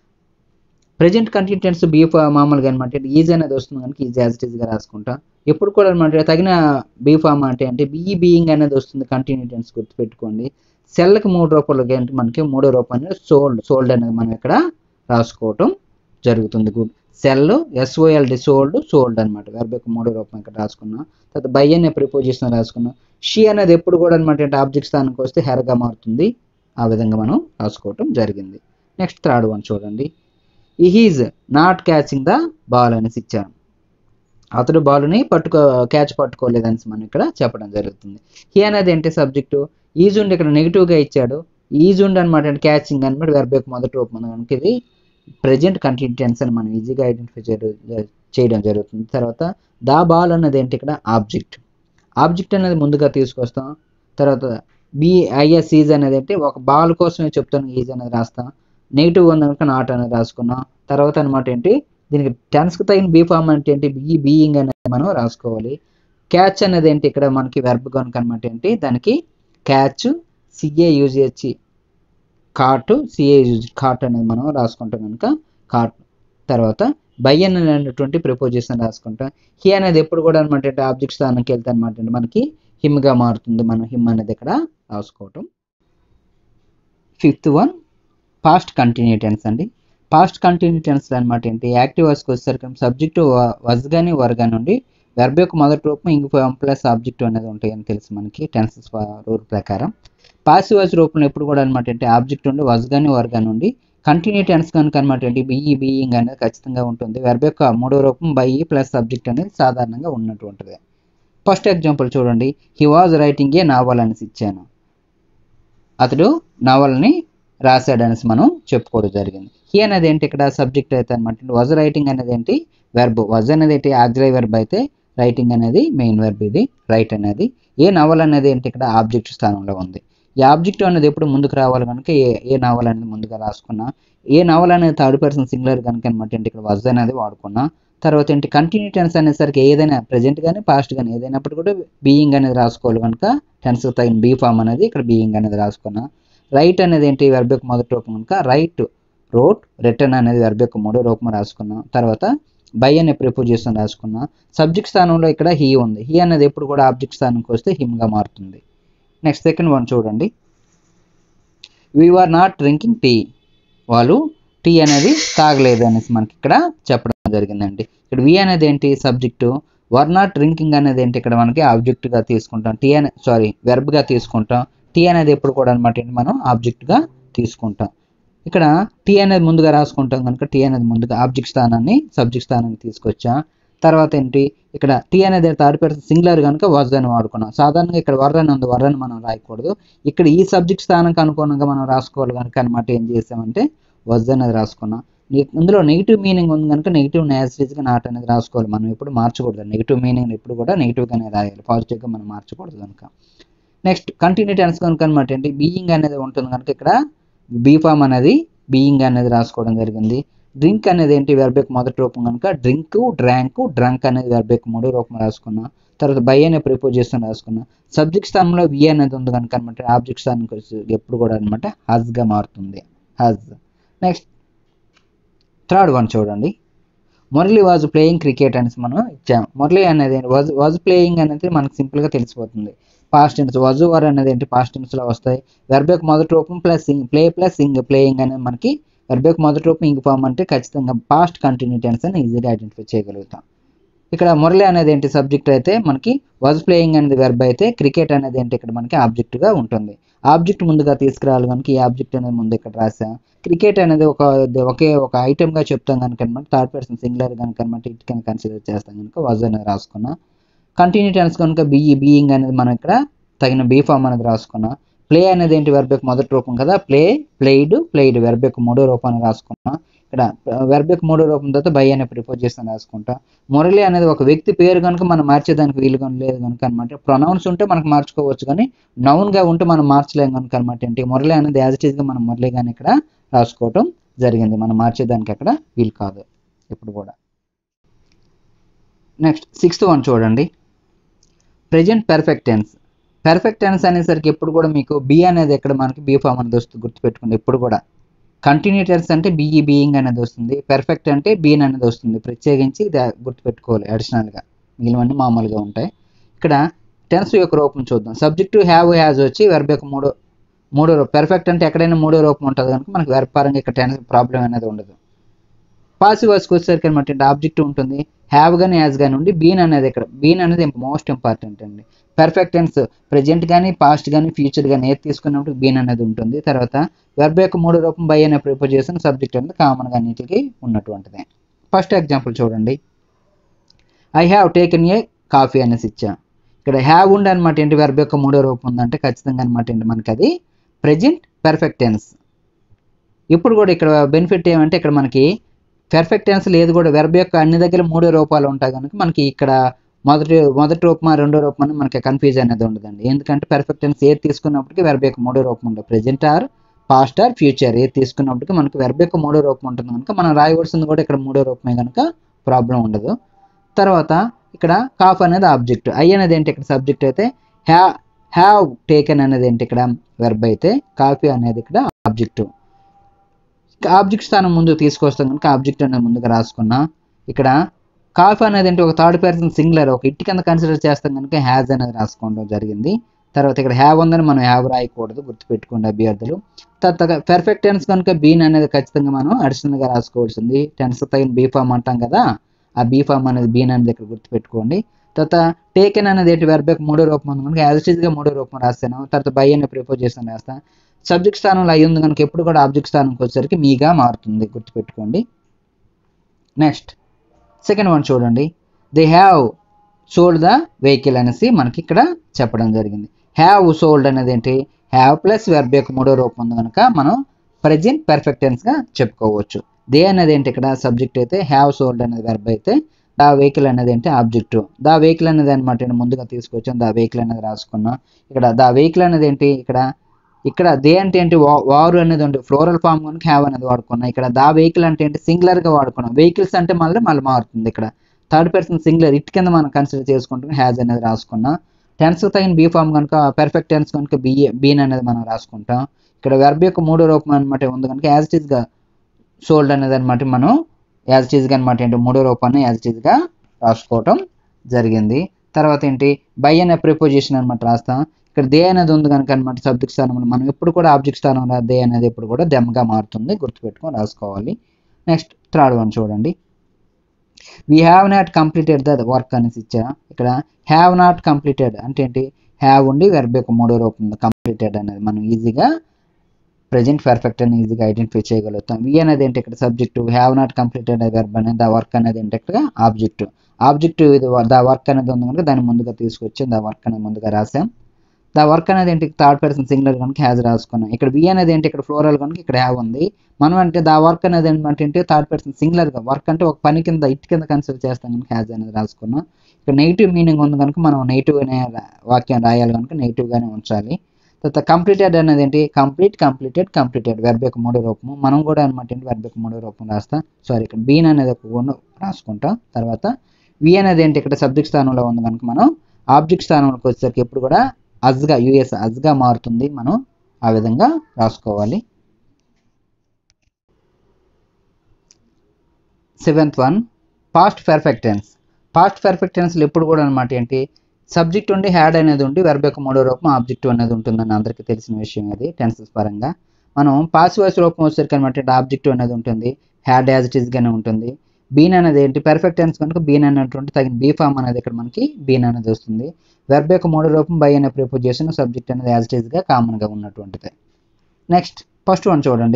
ప్రజెంట్ కంటిన్యూటెన్స్ బీ మామూలుగా అనమాట ఈజ్ అనేది వస్తుంది కనుక ఈజ్ యాజ్ ఇట్ ఈస్గా రాసుకుంటాం ఎప్పుడు కూడా అనమాట తగిన బీ ఫామ్ అంటే అంటే బీఈ బీయింగ్ అనేది వస్తుంది కంటిన్యూటెన్స్ గుర్తుపెట్టుకోండి సెల్కి మూడు రూపాయలకి అంటే మనకి మూడో రూపాయలు సోల్డ్ సోల్డ్ అనేది మనం ఇక్కడ రాసుకోవటం జరుగుతుంది good sell S O L D sold sold అనమాట వెర్బ్ యొక్క మూడో రూపం ఇక్కడ రాసుకున్నాం తర్వాత బై అనే ప్రిపోజిషన్ రాసుకున్నాం షీ అనేది ఎప్పుడు కూడా అనమాట అంటే ఆబ్జెక్ట్ స్థానానికి వస్తే హెర్గా మారుతుంది ఆ విధంగా మనం రాసుకోవటం జరిగింది నెక్స్ట్ థర్డ్ వన్ చూడండి ఈ he's not catching the ball అనేసి ఇచ్చాను అతడు బాల్ని పట్టుకో క్యాచ్ పట్టుకోలేదని మనం ఇక్కడ చెప్పడం జరుగుతుంది హీ అనేది ఏంటి సబ్జెక్టు ఈజ్ ఉండి ఇక్కడ నెగిటివ్గా ఇచ్చాడు ఈజ్ ఉండి అనమాట అంటే క్యాచింగ్ అనమాట వెర్బ్ యొక్క మొదటి రూపం కనుక ఇది ప్రజెంట్ కంటిన్యూటెన్స్ అని మనం ఈజీగా ఐడెంటిఫై చేయడం జరుగుతుంది తర్వాత దా బాల్ అన్నది ఏంటి ఇక్కడ ఆబ్జెక్ట్ ఆబ్జెక్ట్ అనేది ముందుగా తీసుకొస్తాం తర్వాత బిఐఎస్ ఈజ్ అనేది ఏంటి ఒక బాల్ కోసమే చెప్తాను ఈజ్ అనేది రాస్తాం నెగిటివ్ ఉంది కనుక నాట్ అనేది రాసుకున్నాం తర్వాత అనమాట ఏంటి దీనికి టెన్స్కి తగిన బీ ఫామ్ అంటే ఏంటి బీ బీయింగ్ అనేది మనం రాసుకోవాలి క్యాచ్ అనేది ఏంటి ఇక్కడ మనకి వెర్బ్ కనుక అనమాట ఏంటి దానికి క్యాచ్ సిఏ యూజ్ చేసి కాట్ సిఏ యూజ్ కాట్ అనేది మనం రాసుకుంటాం కనుక కాట్ తర్వాత బై అని అనేటువంటి ప్రిపోజిషన్ రాసుకుంటాం హీ అనేది ఎప్పుడు కూడా అనమాట అంటే ఆబ్జెక్ట్ స్థానానికి వెళ్తే అనమాట అంటే మనకి హిమ్గా మారుతుంది మనం హిమ్ అనేది ఇక్కడ రాసుకోవటం fifth one past continue tense అండి పాస్ట్ కంటిన్యూ టెన్స్ అనమాట ఏంటి యాక్టివ్ వర్స్కి వచ్చేసరికి సబ్జెక్ట్ వజ్ కానీ వర్ కానీ ఉండి వెర్బ్ యొక్క మొదటి రూపం ఇంక ప్లస్ ఆబ్జెక్ట్ అనేది ఉంటాయని తెలుసు మనకి టెన్సెస్ రూల్ ప్రకారం పాసివ్ వాయిస్ రూపంలో ఎప్పుడు కూడా అనమాట అంటే ఆబ్జెక్ట్ ఉండి వజ్ కానీ వర్ కానీ ఉండి కంటిన్యూ టెన్స్ కనుక అనమాట ఏంటి బిఈ బీయింగ్ అనేది ఖచ్చితంగా ఉంటుంది వెర్బ్ యొక్క మూడో రూపం బై ప్లస్ సబ్జెక్ట్ అనేది సాధారణంగా ఉన్నట్టు ఉంటుంది ఫస్ట్ ఎగ్జాంపుల్ చూడండి he was writing a novel అనేసి ఇచ్చాను అతడు నావల్ని రాశాడు అనేసి మనం చెప్పుకోవడం జరిగింది హీ అనేది ఏంటి ఇక్కడ సబ్జెక్ట్ అయితే అనమాట వాజ్ రైటింగ్ అనేది ఏంటి వెర్బ్ వజ్ అనేది ఏంటి ఆగ్జరీ వెర్బ్ అయితే రైటింగ్ అనేది మెయిన్ వెర్బ్ ఇది రైట్ అనేది ఏ నవల్ అనేది ఏంటి ఇక్కడ ఆబ్జెక్ట్ స్థానంలో ఉంది ఈ ఆబ్జెక్ట్ అనేది ఎప్పుడు ముందుకు రావాలి కనుక ఏ ఏ నవల్ అనేది ముందుగా రాసుకున్నా ఏ నవల్ అనేది థర్డ్ పర్సన్ సింగులర్ కనుక అనమాట ఏంటి ఇక్కడ వజ్ అనేది వాడుకున్నా తర్వాత ఏంటి కంటిన్యూ టెన్స్ అనేసరికి ఏదైనా ప్రజెంట్ కానీ పాస్ట్ కానీ ఏదైనప్పుడు కూడా బీయింగ్ అనేది రాసుకోవాలి కనుక టెన్స్ తగిన బీ ఫామ్ అనేది ఇక్కడ బీయింగ్ అనేది రాసుకున్నా రైట్ అనేది ఏంటి వెర్బ్ యొక్క మొదటి రూపం కనుక రైట్ రోట్ రిటర్న్ అనేది వెర్బ్ యొక్క మూడో రూపం రాసుకున్నాం తర్వాత బై అనే ప్రిపోజిషన్ రాసుకున్నా సబ్జెక్ట్ స్థానంలో ఇక్కడ హీ ఉంది హీ అనేది ఎప్పుడు కూడా ఆబ్జెక్ట్ స్థానంకి వస్తే హిమ్గా మారుతుంది నెక్స్ట్ సెకండ్ వన్ చూడండి we are not drinking tea వాళ్ళు టీ అనేది తాగలేదు అనేసి మనకి ఇక్కడ చెప్పడం జరిగిందండి ఇక్కడ వి అనేది ఏంటి సబ్జెక్టు వర్ నాట్ డ్రింకింగ్ అనేది ఏంటి ఇక్కడ మనకి ఆబ్జెక్ట్గా తీసుకుంటాం టీ అనే సారీ వెర్బ్గా తీసుకుంటాం టీ అనేది ఎప్పుడు కూడా అనమాట ఏంటి మనం ఆబ్జెక్ట్గా తీసుకుంటాం ఇక్కడ టీ అనేది ముందుగా రాసుకుంటాం కనుక టీ అనేది ముందుగా ఆబ్జెక్ట్ స్థానాన్ని సబ్జెక్ట్ స్థానాన్ని తీసుకొచ్చా తర్వాత ఏంటి ఇక్కడ టీ అనేది థర్డ్ పర్సన్ సింగులర్ కనుక వజ్ అని వాడుకున్నాం సాధారణంగా ఇక్కడ వర్ అని ఉంది వర్ అని మనం రాయకూడదు ఇక్కడ ఈ సబ్జెక్ట్ స్థానానికి అనుగుణంగా మనం రాసుకోవాలి కనుక అనమాట ఏం చేసామంటే వజ్ అనేది రాసుకున్నాం నీ- ఇందులో నెగిటివ్ మీనింగ్ ఉంది కనుక నెగిటివ్ గా నాట్ అనేది రాసుకోవాలి మనం ఎప్పుడు మార్చకూడదు నెగిటివ్ మీనింగ్ ఎప్పుడు కూడా నెగిటివ్గానే రాయాలి పాజిటివ్గా మనం మార్చకూడదు కనుక నెక్స్ట్ కంటిన్యూ టెన్స్ కనుక అనమాట ఏంటి బీయింగ్ అనేది ఉంటుంది కనుక ఇక్కడ బీ ఫామ్ అనేది బీయింగ్ అనేది రాసుకోవడం జరిగింది డ్రింక్ అనేది ఏంటి వెర్బెక్ మొదటి రూపం కనుక డ్రింక్ డ్రాంక్ డ్రంక్ అనేది వెర్బెక్ మూడో రూపం రాసుకున్నా తర్వాత బై అనే ప్రిపోజిషన్ రాసుకున్నా సబ్జెక్ట్ స్థానంలో వి అనేది ఉంది కనుక అనమాట ఆబ్జెక్ట్ స్థానానికి వచ్చి ఎప్పుడు కూడా అనమాట హజ్గా మారుతుంది హజ్ నెక్స్ట్ థర్డ్ వన్ చూడండి మురళి వాజ్ ప్లేయింగ్ క్రికెట్ అనేసి మనం ఇచ్చాం మురళి అనేది వాజ్ వాజ్ ప్లేయింగ్ అనేది మనకు సింపుల్గా తెలిసిపోతుంది పాస్ట్ టెన్స్ వాజ్ వర్ అనేది ఏంటి పాస్ట్ టెన్స్లో వస్తాయి వెర్బెక్ మొదటి రూపం plus ing play plus ing playing అనేది మనకి వెర్బెక్ మొదటి రూపం ఇంక ఫామ్ అంటే ఖచ్చితంగా పాస్ట్ కంటిన్యూ టెన్స్ అని ఈజీగా ఐడెంటిఫై చేయగలుగుతాం ఇక్కడ మురళి అనేది ఏంటి సబ్జెక్ట్ అయితే మనకి వాజ్ ప్లేయింగ్ అనేది వెర్బ్ అయితే క్రికెట్ అనేది ఏంటి ఇక్కడ మనకి ఆబ్జెక్ట్గా ఉంటుంది ఆబ్జెక్ట్ ముందుగా తీసుకురావాలి కనుక ఈ ఆబ్జెక్ట్ అనేది ముందు ఇక్కడ రాసాం క్రికెట్ అనేది ఒక ఒకే ఒక ఐటెంగా చెప్తాం కనుక అనమాట థర్డ్ పర్సన్ సింగులర్ కనుక అనమాట ఇట్ కింద కన్సిడర్ చేస్తాం కనుక వాజ్ అనేది రాసుకున్నా కంటిన్యూ టెన్స్ కనుక బిఈ బీయింగ్ అనేది మనం ఇక్కడ తగిన బీ ఫామ్ అనేది రాసుకున్నా ప్లే అనేది ఏంటి వెర్బ్ యొక్క మొదటి రూపం కదా ప్లే ప్లేయిడ్ ప్లేయిడ్ వెర్బ్ యొక్క మూడో రూపాన్ని రాసుకున్నా ఇక్కడ వెర్బ్ యొక్క మూడో రూపం తర్వాత బై అనే ప్రిపోజిషన్ రాసుకుంటా మురళి అనేది ఒక వ్యక్తి పేరు కనుక మనం మార్చేదానికి వీలుగా లేదు కనుక అనమాట ప్రొనౌన్స్ ఉంటే మనకు మార్చుకోవచ్చు కానీ noun గా ఉంటే మనం మార్చలేం కనుక అనమాట ఏంటి మురళి అనేది యాజ్ ఇట్ గా మనం మురళి కానీ ఇక్కడ రాసుకోవటం జరిగింది మనం మార్చేదానికి అక్కడ వీలు కాదు ఇప్పుడు కూడా నెక్స్ట్ సిక్స్త్ వన్ చూడండి present perfect tense perfect tense అనేసరికి ఎప్పుడు కూడా మీకు బి అనేది ఎక్కడ మనకి బీ ఫామ్ అనేది వస్తుంది గుర్తుపెట్టుకోండి ఎప్పుడు కూడా కంటిన్యూ టెన్స్ అంటే బిఈ బీయింగ్ అనేది వస్తుంది పెర్ఫెక్ట్ అంటే బీన్ అనేది వస్తుంది ప్రత్యేకించి ఇది గుర్తుపెట్టుకోవాలి అడిషనల్గా మిగిలినవన్నీ మామూలుగా ఉంటాయి ఇక్కడ టెన్స్ యొక్క రూపం చూద్దాం సబ్జెక్టు హ్యావ్ హ్యాజ్ వచ్చి వెర్బ్ యొక్క మూడో మూడో రూపం పెర్ఫెక్ట్ అంటే ఎక్కడైనా మూడో రూపం ఉంటుంది కనుక మనకి వెర్బ్ పరంగా ఇక్కడ టెన్స్ ప్రాబ్లం అనేది ఉండదు పాసివ్ వర్స్కి వచ్చేసరికి అనమాట ఆబ్జెక్ట్ ఉంటుంది హ్యావ్ కానీ యాజ్ కానీ ఉండి బీన్ అనేది ఇక్కడ బీన్ అనేది మోస్ట్ ఇంపార్టెంట్ అండి పెర్ఫెక్ట్ టెన్స్ ప్రజెంట్ కానీ పాస్ట్ కానీ ఫ్యూచర్ కానీ ఏది తీసుకున్నప్పుడు బీన్ అనేది ఉంటుంది తర్వాత వెర్బ్ యొక్క మూడో రూపం బై అనే ప్రిపోజిషన్ సబ్జెక్ట్ అనేది కామన్గా అన్నిటికీ ఉన్నటువంటిది ఫస్ట్ ఎగ్జాంపుల్ చూడండి I have taken a coffee అనేసి ఇచ్చా ఇక్కడ హ్యావ్ ఉండి అనమాట ఏంటి వెర్బ్ యొక్క మూడో రూపం ఉందంటే ఖచ్చితంగా అనమాట ఏంటి మనకి అది ప్రజెంట్ పెర్ఫెక్ట్ టెన్స్ ఇప్పుడు కూడా ఇక్కడ బెనిఫిట్ ఏమంటే ఇక్కడ మనకి పెర్ఫెక్ట్ టెన్స్ లేదు కూడా వెర్బ్ యొక్క అన్ని దగ్గర మూడో రూపాలు ఉంటాయి కనుక మనకి ఇక్కడ మొదటి మొదటి రూపమా రెండో రూపం అని మనకి కన్ఫ్యూజ్ అనేది ఉండదండి ఎందుకంటే పెర్ఫెక్ట్ టెన్స్ ఏది తీసుకున్నప్పటికీ వెర్బ్ యొక్క మూడో రూపం ఉండదు present or past or future ఏది తీసుకున్నప్పటికీ మనకి వెర్బ్ యొక్క మూడో రూపం ఉంటుంది కనుక మనం రాయవలసింది కూడా ఇక్కడ మూడో రూపమే కనుక ప్రాబ్లం ఉండదు తర్వాత ఇక్కడ కాఫ్ అనేది ఆబ్జెక్ట్ ఐ అనేది ఏంటి ఇక్కడ సబ్జెక్ట్ అయితే హ్యా హ్యావ్ టేకెన్ అనేది ఏంటి ఇక్కడ వెర్బ్ అయితే కాఫీ అనేది ఇక్కడ ఆబ్జెక్ట్ ఆబ్జెక్ట్ స్థానం ముందుకు తీసుకొస్తాం కనుక ఆబ్జెక్ట్ అనేది ముందుగా రాసుకున్నా ఇక్కడ కాఫ్ అనేది అంటే ఒక థర్డ్ పర్సన్ సింగులర్ ఒక ఇట్ కింద కన్సిడర్ చేస్తాం కనుక హ్యాజ్ అనేది రాసుకోవడం జరిగింది తర్వాత ఇక్కడ హ్యావ్ ఉందని మనం హ్యావ్ రాయకూడదు గుర్తుపెట్టుకోండి అభ్యర్థులు తర్వాత పెర్ఫెక్ట్ టెన్స్ కనుక బీన్ అనేది ఖచ్చితంగా మనం అడిషనల్గా రాసుకోవాల్సింది టెన్స్ తగిన బీ ఫామ్ అంటాం కదా ఆ బీ ఫామ్ అనేది బీన్ అనేది ఇక్కడ గుర్తుపెట్టుకోండి తర్వాత టేకెన్ అనేది ఏంటి వెర్బెక్ మూడో రూపం ఉంది కనుక యాజ్ గా మూడో రూపం రాస్తాను తర్వాత బై అనే ప్రిపోజ్ చేస్తాను రాస్తాను సబ్జెక్ట్ స్థానంలో అయ్యి ఉంది కనుక ఎప్పుడు కూడా ఆబ్జెక్ట్ స్థానంకి వచ్చేసరికి మీగా మారుతుంది గుర్తుపెట్టుకోండి నెక్స్ట్ సెకండ్ వన్ చూడండి they have sold the vehicle అనేసి మనకి ఇక్కడ చెప్పడం జరిగింది హ్యావ్ సోల్డ్ అనేది ఏంటి హ్యావ్ ప్లస్ వెర్బ్ యొక్క మూడో రూపం ఉంది కనుక మనం ప్రజెంట్ పర్ఫెక్ట్ టెన్స్గా చెప్పుకోవచ్చు దే అనేది ఏంటి ఇక్కడ సబ్జెక్ట్ అయితే హ్యావ్ సోల్డ్ అనేది వెర్బ్ అయితే దా వెహికల్ అనేది ఏంటి ఆబ్జెక్ట్ దా వెహికల్ అనేది అనమాట ముందుగా తీసుకొచ్చాం దా వెహికల్ అనేది రాసుకున్నాం ఇక్కడ దా వెహికల్ అనేది ఏంటి ఇక్కడ ఇక్కడ దే అంటే ఏంటి వా- వారు అనేది ఉంది ఫ్లోరల్ ఫామ్ కనుక హ్యావ్ అనేది వాడుకున్నాం ఇక్కడ దా వెహికల్ అంటే ఏంటి సింగులర్ గా వాడుకున్నాం వెహికల్స్ అంటే మళ్ళీ మళ్ళీ మారుతుంది ఇక్కడ థర్డ్ పర్సన్ సింగులర్ ఇట్ కింద మనం కన్సిడర్ చేసుకుంటున్నాం హ్యాజ్ అనేది రాసుకున్నాం టెన్స్ తగిన బీ ఫామ్ కనుక పర్ఫెక్ట్ టెన్స్ కనుక బీ బీన్ అనేది మనం రాసుకుంటాం ఇక్కడ వెర్బ్ యొక్క మూడో రూపం అనమాట ఉంది కనుక యాజ్ ఇట్ గా సోల్డ్ అనేది అనమాట మనం యాజ్ ఇట్ గా అనమాట ఏంటి మూడో రూపాన్ని యాజ్ ఇట్ గా రాసుకోవటం జరిగింది తర్వాత ఏంటి బై అనే ప్రిపోజిషన్ అనమాట రాస్తాం ఇక్కడ దే అనేది ఉంది కనుక అనమాట సబ్జెక్ట్ స్థానంలో మనం ఎప్పుడు కూడా ఆబ్జెక్ట్ స్థానంలో దే అనేది ఎప్పుడు కూడా దెమ్గా మారుతుంది గుర్తుపెట్టుకొని రాసుకోవాలి నెక్స్ట్ థర్డ్ వన్ చూడండి we have not completed the work అనేసి ఇచ్చా ఇక్కడ హ్యావ్ నాట్ కంప్లీటెడ్ అంటే ఏంటి హ్యావ్ ఉండి వెర్బ్ యొక్క మూడో రూపం కంప్లీటెడ్ అనేది మనం ఈజీగా ప్రజెంట్ పర్ఫెక్ట్ అని ఈజీగా ఐడెంటిఫై చేయగలుగుతాం వి అనేది ఏంటి ఇక్కడ subject have not completed verb అనేది ద వర్క్ అనేది ఏంటి ఇక్కడ ఆబ్జెక్ట్ ఆబ్జెక్ట్ ఇది ద వర్క్ అనేది ఉంది కనుక దాన్ని ముందుగా తీసుకొచ్చి ద వర్క్ అనేది ముందుగా రాసాం ద వర్క్ అనేది ఏంటి థర్డ్ పర్సన్ సింగులర్ కనుక హ్యాజ్ రాసుకున్నాం ఇక్కడ వి అనేది ఏంటి ఇక్కడ ఫ్లోరల్ కనుక ఇక్కడ హ్యావ్ ఉంది మనం అంటే ద వర్క్ అనేది ఏంటంటే థర్డ్ పర్సన్ సింగులర్ గా వర్క్ అంటే ఒక పని కింద ఇట్ కింద కన్సిడర్ చేస్తాం కనుక హ్యాజ్ అనేది రాసుకున్నాం ఇక్కడ నెగిటివ్ మీనింగ్ ఉంది కనుక మనం నెగిటివ్ అనే రా- వాక్యం రాయాలి కనుక నెగిటివ్ గానే ఉంచాలి తర్వాత కంప్లీటెడ్ అనేది ఏంటి కంప్లీట్ కంప్లీటెడ్ కంప్లీటెడ్ వెర్బ్ యొక్క మూడో రూపము మనం కూడా అనమాట ఏంటి వెర్బ్ యొక్క మూడో రూపం రాస్తాం సారీ ఇక్కడ బీన్ అనేది ఒక గుణ రాసుకుంటాం తర్వాత వి అనేది ఏంటి ఇక్కడ సబ్జెక్ట్ స్థానంలో ఉంది కనుక మనం ఆబ్జెక్ట్ స్థానంలోకి వచ్చేసరికి ఎప్పుడు కూడా అజ్గా యుఎస్ అజ్గా మారుతుంది మనం ఆ విధంగా రాసుకోవాలి seventh one past perfect tense past perfect టెన్స్లో ఎప్పుడు కూడా అనమాట ఏంటి సబ్జెక్ట్ ఉండి హ్యాడ్ అనేది ఉండి వెర్బ్ యొక్క మూడో రూపం ఆబ్జెక్ట్ అనేది ఉంటుందని అందరికీ తెలిసిన విషయం ఇది టెన్సెస్ పరంగా మనం పాస్ వాయిస్ రూపం వచ్చేసరికి అనమాట ఆబ్జెక్ట్ అనేది ఉంటుంది హ్యాడ్ యాజ్ ఇట్ ఈస్గానే ఉంటుంది బీన్ అనేది ఏంటి పర్ఫెక్ట్ టెన్స్ కనుక బీన్ అనేటువంటి తగిన బీ ఫామ్ అనేది ఇక్కడ మనకి బీన్ అనేది వస్తుంది వెర్బ్ యొక్క మూడో రూపం బై అనే ప్రిపోజిషన్ సబ్జెక్ట్ అనేది యాజ్ ఇట్ ఈస్గా కామన్గా ఉన్నటువంటిది నెక్స్ట్ ఫస్ట్ వన్ చూడండి